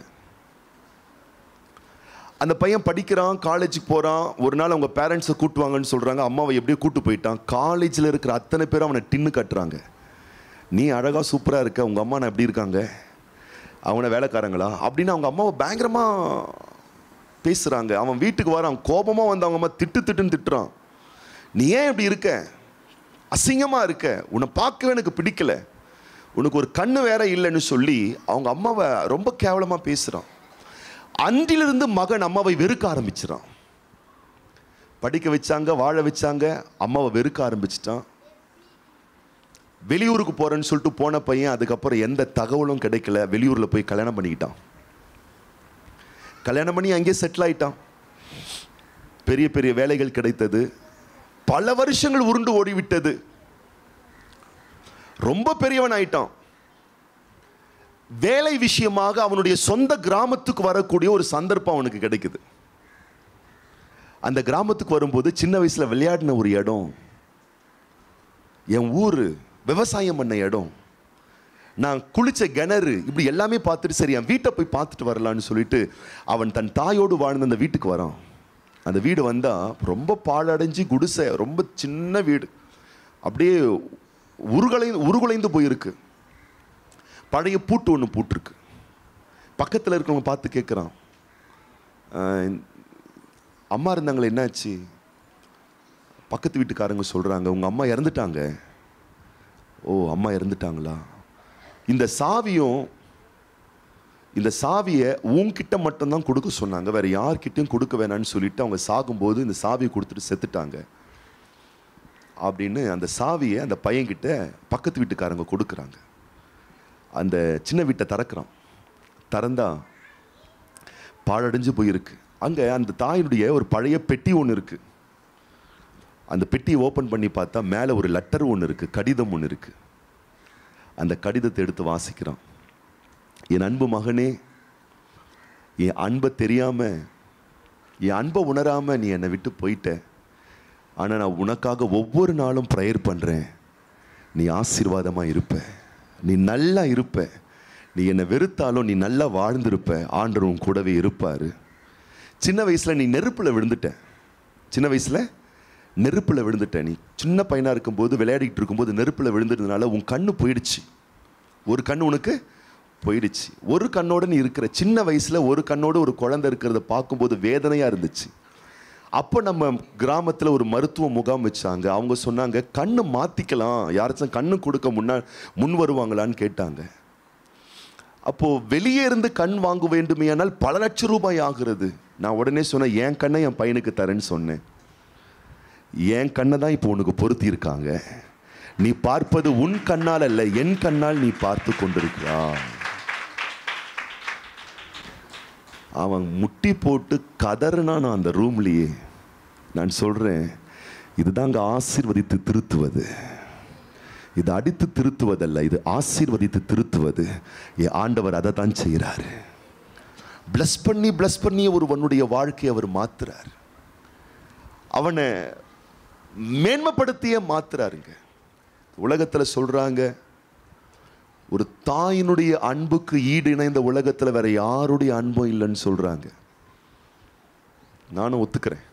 அந்த பையன் படிக்கிறான் காலேஜுக்கு போகிறான் ஒரு நாள் அவங்க பேரண்ட்ஸை கூட்டுவாங்கன்னு சொல்கிறாங்க அம்மாவை எப்படியோ கூட்டு போயிட்டான் காலேஜில் இருக்கிற அத்தனை பேரும் அவனை டின்னு கட்டுறாங்க நீ அழகாக சூப்பராக இருக்க உங்கள் அம்மா நான் எப்படி இருக்காங்க அவனை வேலைக்காரங்களா அப்படின்னு அவங்க அம்மாவை பயங்கரமாக பேசுகிறாங்க அவன் வீட்டுக்கு வரான் கோபமாக வந்து அவங்க அம்மா திட்டு திட்டுன்னு திட்டுறான் நீ ஏன் இப்படி இருக்க அசிங்கமாக இருக்க உன்னை பார்க்கவே எனக்கு பிடிக்கல உனக்கு ஒரு கண்ணு வேற இல்லைன்னு சொல்லி அவங்க அம்மாவை ரொம்ப கேவலமாக பேசுகிறான் அன்றிலிருந்து மகன் அம்மாவை வெறுக்க ஆரம்பிச்சிடான் படிக்க வச்சாங்க வாழ வச்சாங்க அம்மாவை வெறுக்க ஆரம்பிச்சிட்டான் வெளியூருக்கு போறேன்னு சொல்லிட்டு போன பையன் அதுக்கப்புறம் எந்த தகவலும் கிடைக்கல வெளியூர்ல போய் கல்யாணம் பண்ணிக்கிட்டான் கல்யாணம் பண்ணி அங்கேயே செட்டில் ஆயிட்டான் பெரிய பெரிய வேலைகள் கிடைத்தது பல வருஷங்கள் உருண்டு ஓடிவிட்டது ரொம்ப பெரியவன் ஆயிட்டான் வேலை விஷயமாக அவனுடைய சொந்த கிராமத்துக்கு வரக்கூடிய ஒரு சந்தர்ப்பம் அவனுக்கு கிடைக்குது அந்த கிராமத்துக்கு வரும்போது சின்ன வயசுல விளையாடின ஒரு இடம் என் ஊர் விவசாயம் பண்ண இடம் நான் குளிச்ச கிணறு இப்படி எல்லாமே பார்த்துட்டு சரி என் வீட்டை போய் பார்த்துட்டு வரலான்னு சொல்லிட்டு அவன் தன் தாயோடு வாழ்ந்த அந்த வீட்டுக்கு வரான் அந்த வீடு வந்தா ரொம்ப பாழடைஞ்சு குடிசை ரொம்ப சின்ன வீடு அப்படியே உருகுலை உருகுலைந்து போயிருக்கு பழைய பூட்டு ஒன்று பூட்டிருக்கு பக்கத்தில் இருக்கிறவங்க பார்த்து கேட்குறான் அம்மா இருந்தாங்களே என்னாச்சு பக்கத்து வீட்டுக்காரங்க சொல்கிறாங்க உங்கள் அம்மா இறந்துட்டாங்க ஓ அம்மா இறந்துட்டாங்களா இந்த சாவியும் இந்த சாவியை உன்கிட்ட மட்டும்தான் கொடுக்க சொன்னாங்க வேற யார்கிட்டயும் கொடுக்க வேணாம்னு சொல்லிட்டு அவங்க சாகும்போது இந்த சாவியை கொடுத்துட்டு செத்துட்டாங்க அப்படின்னு அந்த சாவியை அந்த பையன்கிட்ட பக்கத்து வீட்டுக்காரங்க கொடுக்குறாங்க அந்த சின்ன வீட்டை திறக்கிறான் திறந்தா பாழடைஞ்சு போயிருக்கு அங்கே அந்த தாயினுடைய ஒரு பழைய பெட்டி ஒன்று இருக்கு அந்த பெட்டியை ஓப்பன் பண்ணி பார்த்தா மேலே ஒரு லெட்டர் ஒன்று இருக்கு கடிதம் ஒன்று இருக்கு அந்த கடிதத்தை எடுத்து வாசிக்கிறான் என் அன்பு மகனே என் அன்பை தெரியாம என் அன்பை உணராம நீ என்னை விட்டு போயிட்ட ஆனால் நான் உனக்காக ஒவ்வொரு நாளும் ப்ரேயர் பண்ணுறேன் நீ ஆசீர்வாதமா இருப்ப நீ நல்லா இருப்ப நீ என்னை வெறுத்தாலும் நீ நல்லா வாழ்ந்திருப்ப ஆண்டவர் உன் கூடவே இருப்பார் சின்ன வயசில் நீ நெருப்பில் விழுந்துட்ட சின்ன வயசில் நெருப்பில் விழுந்துட்ட நீ சின்ன பையனாக இருக்கும்போது விளையாடிட்டு இருக்கும்போது நெருப்பில் விழுந்ததுனால உன் கண்ணு போயிடுச்சு ஒரு கண்ணு உனக்கு போயிடுச்சு ஒரு கண்ணோட நீ இருக்கிற சின்ன வயசில் ஒரு கண்ணோட ஒரு குழந்தை இருக்கிறத பார்க்கும்போது வேதனையாக இருந்துச்சு அப்போ நம்ம கிராமத்தில் ஒரு மருத்துவ முகாம் வச்சாங்க அவங்க சொன்னாங்க கண்ணு மாற்றிக்கலாம் யாராச்சும் கண்ணு கொடுக்க முன்னா முன் வருவாங்களான்னு கேட்டாங்க அப்போ வெளியே இருந்து கண் வாங்க வேண்டுமேயானால் பல லட்சம் ரூபாய் ஆகிறது நான் உடனே சொன்னேன் என் கண்ணை என் பையனுக்கு தரேன்னு சொன்னேன் என் கண்ணை தான் இப்போ உனக்கு பொருத்தி இருக்காங்க நீ பார்ப்பது உன் கண்ணால் அல்ல என் கண்ணால் நீ பார்த்து கொண்டிருக்கிறா அவன் முட்டி போட்டு கதறுனான் அந்த ரூம்லயே நான் சொல்றேன் இதுதாங்க ஆசீர்வதித்து திருத்துவது இது அடித்து திருத்துவதல்ல இது ஆசீர்வதித்து திருத்துவது என் ஆண்டவர் அதை தான் செய்கிறாரு பிளஸ் பண்ணி பிளஸ் பண்ணி ஒருவனுடைய வாழ்க்கையை அவர் மாத்துறார் அவனை மேன்மைப்படுத்தியே மாத்துறாருங்க உலகத்தில் சொல்றாங்க ஒரு தாயினுடைய அன்புக்கு ஈடு இணைந்த உலகத்தில் வேற யாருடைய அன்பும் இல்லைன்னு சொல்றாங்க நானும் ஒத்துக்கிறேன்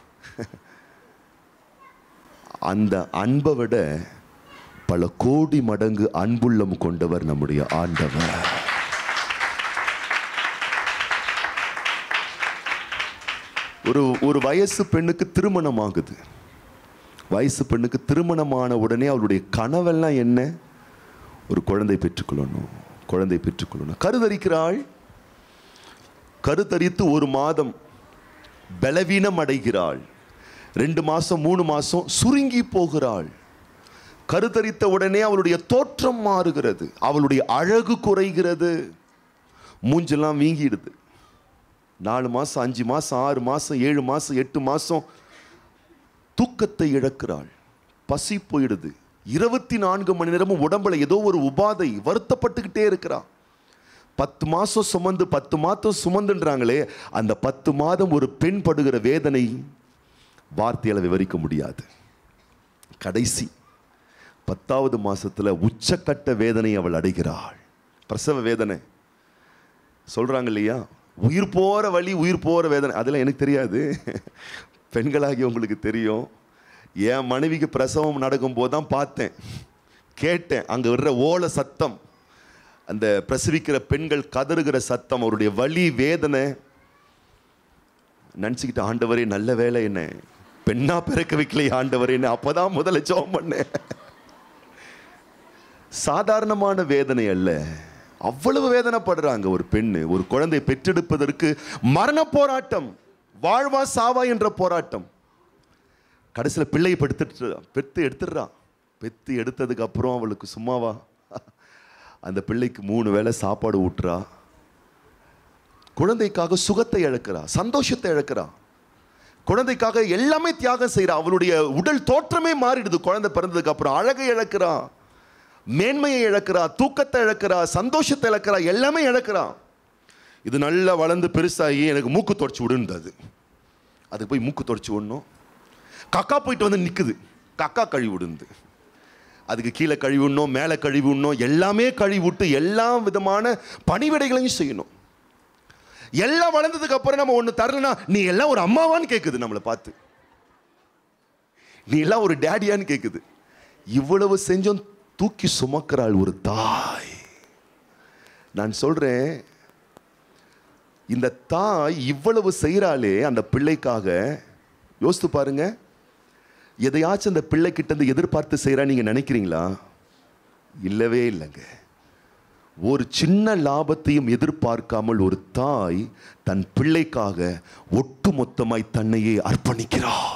அந்த அன்பை விட பல கோடி மடங்கு அன்புள்ளம் கொண்டவர் நம்முடைய ஆண்டவர் ஒரு ஒரு வயசு பெண்ணுக்கு திருமணம் ஆகுது வயசு பெண்ணுக்கு திருமணமான உடனே அவளுடைய கனவெல்லாம் என்ன ஒரு குழந்தை பெற்றுக்கொள்ளணும் குழந்தை பெற்றுக்கொள்ளணும் கருதரிக்கிறாள் கருத்தரித்து ஒரு மாதம் பலவீனம் அடைகிறாள் ரெண்டு மாசம் மூணு மாசம் சுருங்கி போகிறாள் கருத்தரித்த உடனே அவளுடைய தோற்றம் மாறுகிறது அவளுடைய அழகு குறைகிறது மூஞ்செல்லாம் வீங்கிடுது நாலு மாசம் அஞ்சு மாசம் ஆறு மாசம் ஏழு மாசம் எட்டு மாசம் தூக்கத்தை இழக்கிறாள் பசி போயிடுது இருபத்தி நான்கு மணி நேரமும் உடம்புல ஏதோ ஒரு உபாதை வருத்தப்பட்டுக்கிட்டே இருக்கிறா பத்து மாசம் சுமந்து பத்து மாதம் சுமந்துன்றாங்களே அந்த பத்து மாதம் ஒரு பெண் படுகிற வேதனை வார்த்தையால் விவரிக்க முடியாது கடைசி பத்தாவது மாசத்துல உச்சக்கட்ட வேதனை அவள் அடைகிறாள் பிரசவ வேதனை சொல்றாங்க இல்லையா உயிர் போற வழி உயிர் போற வேதனை அதெல்லாம் எனக்கு தெரியாது பெண்களாகி உங்களுக்கு தெரியும் என் மனைவிக்கு பிரசவம் நடக்கும்போது தான் பார்த்தேன் கேட்டேன் அங்கே வர்ற ஓல சத்தம் அந்த பிரசவிக்கிற பெண்கள் கதறுகிற சத்தம் அவருடைய வலி வேதனை நினச்சிக்கிட்டு ஆண்டவரே நல்ல வேலை என்ன பெண்ணா பிறக்க வைக்கலையே ஆண்டவரே என்ன அப்பதான் முதல்ல ஜெபம் பண்ணேன் சாதாரணமான வேதனை அல்ல அவ்வளவு வேதனைப்படுறாங்க ஒரு பெண்ணு ஒரு குழந்தை பெற்றெடுப்பதற்கு மரண போராட்டம் வாழ்வா சாவா என்ற போராட்டம் கடைசியில் பிள்ளையை பெடுத்துட்டு பெத்து எடுத்துடுறான் பெத்து எடுத்ததுக்கு அப்புறம் அவளுக்கு சும்மாவா அந்த பிள்ளைக்கு மூணு வேளை சாப்பாடு ஊட்டுறா குழந்தைக்காக சுகத்தை இழக்கிறா சந்தோஷத்தை இழக்கிறா குழந்தைக்காக எல்லாமே தியாகம் செய்றா அவளுடைய உடல் தோற்றமே மாறிடுது குழந்தை பிறந்ததுக்கு அப்புறம் அழகை இழக்கிறா மேன்மையை இழக்கிறா தூக்கத்தை இழக்கிறா சந்தோஷத்தை இழக்கிறா எல்லாமே இழக்கிறா இது நல்லா வளர்ந்து பெருசாகி எனக்கு மூக்கு தொடச்சி விடுன்றது அதுக்கு போய் மூக்கு தொடச்சி விடணும் கக்கா போயிட்டு வந்து நிற்குது கக்கா கழுவி விடுந்து அதுக்கு கீழே கழுவி விடணும் மேலே கழுவி விடணும் எல்லாமே கழுவி விட்டு எல்லா விதமான பணிவிடைகளையும் செய்யணும் எல்லாம் வளர்ந்ததுக்கு அப்புறம் நம்ம ஒன்று தரலனா நீ எல்லாம் ஒரு அம்மாவான்னு கேட்குது நம்மளை பார்த்து நீ எல்லாம் ஒரு டேடியான்னு கேட்குது இவ்வளவு செஞ்சும் தூக்கி சுமக்கிறாள் ஒரு தாய் நான் சொல்றேன் இந்த தாய் இவ்வளவு செய்கிறாளே அந்த பிள்ளைக்காக யோசித்து பாருங்க எதையாச்சும் அந்த பிள்ளை கிட்ட இருந்து எதிர்பார்த்து செய்கிறா நீங்க நினைக்கிறீங்களா இல்லவே இல்லைங்க ஒரு சின்ன லாபத்தையும் எதிர்பார்க்காமல் ஒரு தாய் தன் பிள்ளைக்காக ஒட்டுமொத்தமாய் தன்னையே அர்ப்பணிக்கிறாள்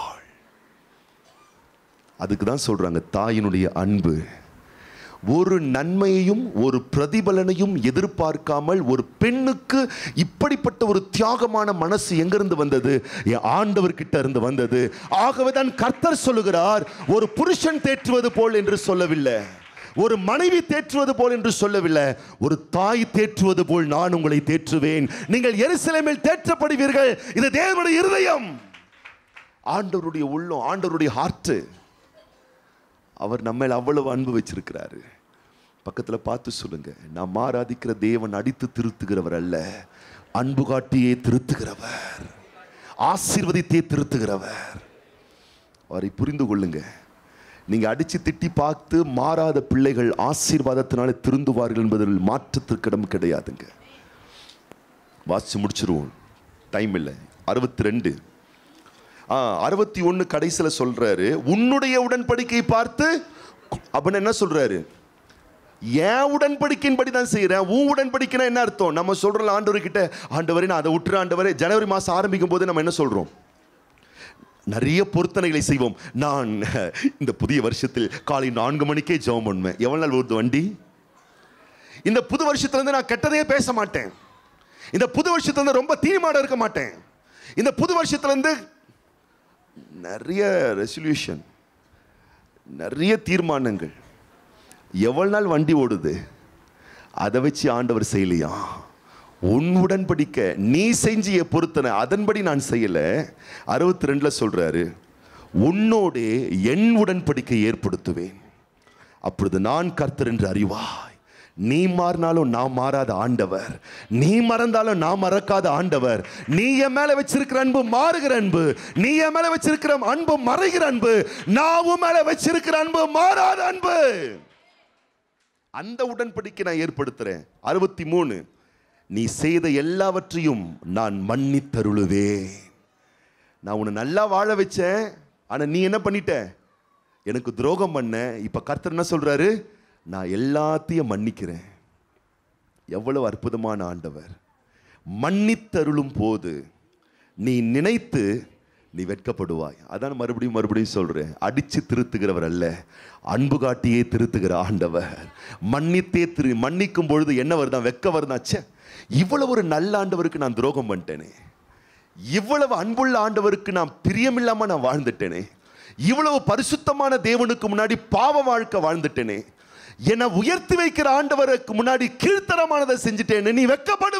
அதுக்கு தான் சொல்றாங்க தாயினுடைய அன்பு ஒரு நன்மையையும் ஒரு பிரதிபலனையும் எதிர்பார்க்காமல் ஒரு பெண்ணுக்கு இப்படிப்பட்ட ஒரு தியாகமான மனசு எங்கிருந்து வந்தது என் ஆண்டவர் கிட்ட இருந்து வந்தது ஆகவே தான் கர்த்தர் சொல்லுகிறார் ஒரு புருஷன் தேற்றுவது போல் என்று சொல்லவில்லை ஒரு மனைவி தேற்றுவது போல் என்று சொல்லவில்லை ஒரு தாய் தேற்றுவது போல் நான் உங்களை தேற்றுவேன் நீங்கள் எருசலேமில் தேற்றப்படுவீர்கள் இது தேவனுடைய இருதயம் ஆண்டவருடைய உள்ளம் ஆண்டவருடைய ஹார்ட்டு அவர் நம்ம மேல அவ்வளவு அன்பு வச்சிருக்கிறாரு பக்கத்துல பார்த்து சொல்லுங்க நாம் ஆராதிக்கிற தேவன் அடித்து திருத்துகிறவர் அல்ல அன்பு காட்டியே திருத்துகிறவர் ஆசீர்வதித்தே திருத்துகிறவர் அவரை புரிந்து கொள்ளுங்க நீங்க அடிச்சு திட்டி பார்த்து மாறாத பிள்ளைகள் ஆசீர்வாதத்தினாலே திருந்துவார்கள் என்பதில் மாற்றத்திற்கு இடம் கிடையாதுங்க வாசிச்சு முடிச்சிருவோம் டைம் இல்லை அறுபத்தி ரெண்டு ஆ அறுபத்தி ஒன்று கடைசியில் சொல்றாரு உன்னுடைய உடன்படிக்கை பார்த்து அப்படின்னு என்ன சொல்றாரு என் உடன்படிக்கையின்படி தான் செய்கிறேன் உன் உடன்படிக்கைனா என்ன அர்த்தம் நம்ம சொல்கிறோம் ஆண்டவர்கிட்ட ஆண்டவரே நான் அதை விட்டுற ஆண்டவரே ஜனவரி மாதம் ஆரம்பிக்கும் போது நம்ம என்ன சொல்கிறோம் நிறைய பொருத்தனைகளை செய்வோம் நான் இந்த புதிய வருஷத்தில் காலை நான்கு மணிக்கே ஜெபம் பண்ணுவேன் எவ்வளோ நாள் வருது வண்டி இந்த புது வருஷத்துலேருந்து நான் கெட்டதையே பேச மாட்டேன் இந்த புது வருஷத்துலேருந்து ரொம்ப தீர்மானம் இருக்க மாட்டேன் இந்த புது வருஷத்துலேருந்து நிறைய ரெசல்யூஷன் நிறைய தீர்மானங்கள் எவ்வளவு நாள் வண்டி ஓடுது அதை வச்சு ஆண்டவர் செய்யலையா உன் உடன்படிக்க நீ செஞ்சிய பொருத்தனை அதன்படி நான் செய்யல அறுபத்தி ரெண்டுல சொல்றாரு உன்னோடே என் உடன்படிக்கை ஏற்படுத்துவேன் அப்பொழுது நான் கர்த்தர் என்று அறிவாய் நீ மாறினாலும் நான் மாறாத ஆண்டவர் நீ மறந்தாலும் நான் மறக்காத ஆண்டவர் நீ என் மேல வச்சிருக்கிற அன்பு மாறுகிற அன்பு நீ என் மேல வச்சிருக்கிற அன்பு மறைகிற அன்பு நான் உன் மேல வச்சிருக்கிற அன்பு மாறாத அன்பு அந்த உடன்படிக்கை நான் ஏற்படுத்துறேன் அறுபத்தி மூணு நீ செய்த எல்லாவற்றையும் நான் மன்னித்தருளுவேன் நான் உன்னை நல்லா வாழ வச்சேன் ஆனா நீ என்ன பண்ணிட்ட எனக்கு துரோகம் பண்ண இப்ப கர்த்தர் என்ன சொல்றாரு நான் எல்லாத்தையும் மன்னிக்கிறேன் எவ்வளவு அற்புதமான ஆண்டவர் மன்னித்தருளும் போது நீ நினைத்து நீ வெட்கப்படுவாய் அதான் மறுபடியும் மறுபடியும் சொல்றேன் அடிச்சு திருத்துகிறவர் அல்ல அன்பு காட்டியே திருத்துகிற ஆண்டவர் மன்னித்தே திரு மன்னிக்கும் பொழுது என்ன வருதான் வெக்க வருதான் ச்சே இவ்வளவு ஒரு நல்ல ஆண்டவருக்கு நான் துரோகம் பண்ணிட்டேனே இவ்வளவு அன்புள்ள ஆண்டவருக்கு நான் பிரியமில்லாம நான் வாழ்ந்துட்டேனே இவ்வளவு பரிசுத்தமான தேவனுக்கு முன்னாடி பாவ வாழ்க்கை வாழ்ந்துட்டேனே என்னை உயர்த்தி வைக்கிற ஆண்டவருக்கு முன்னாடி கீழ்த்தரமானதை செஞ்சுட்டேனே நீ வெக்கப்படுவ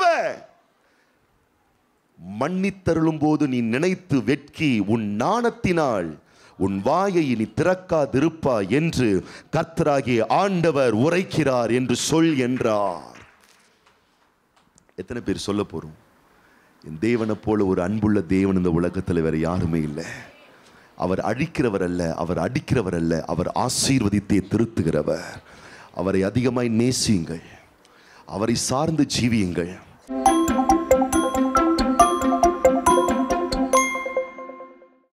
மன்னித்தருளும் போது நீ நினைத்து வெட்கி உன் நாணத்தினால் உன் வாயை நீ திறக்காதிருப்பா என்று கர்த்தராகிய ஆண்டவர் உரைக்கிறார் என்று சொல் என்றார் எத்தனை பேர் சொல்ல போறோம் என் தேவனை போல ஒரு அன்புள்ள தேவன் இந்த உலகத்தில் வேற யாருமே இல்லை அவர் அழிக்கிறவர் அல்ல அவர் அடிக்கிறவர் அல்ல அவர் ஆசீர்வதித்தே திருத்துகிறவர் அவரை அதிகமாய் நேசியுங்கள் அவரை சார்ந்து ஜீவியுங்கள்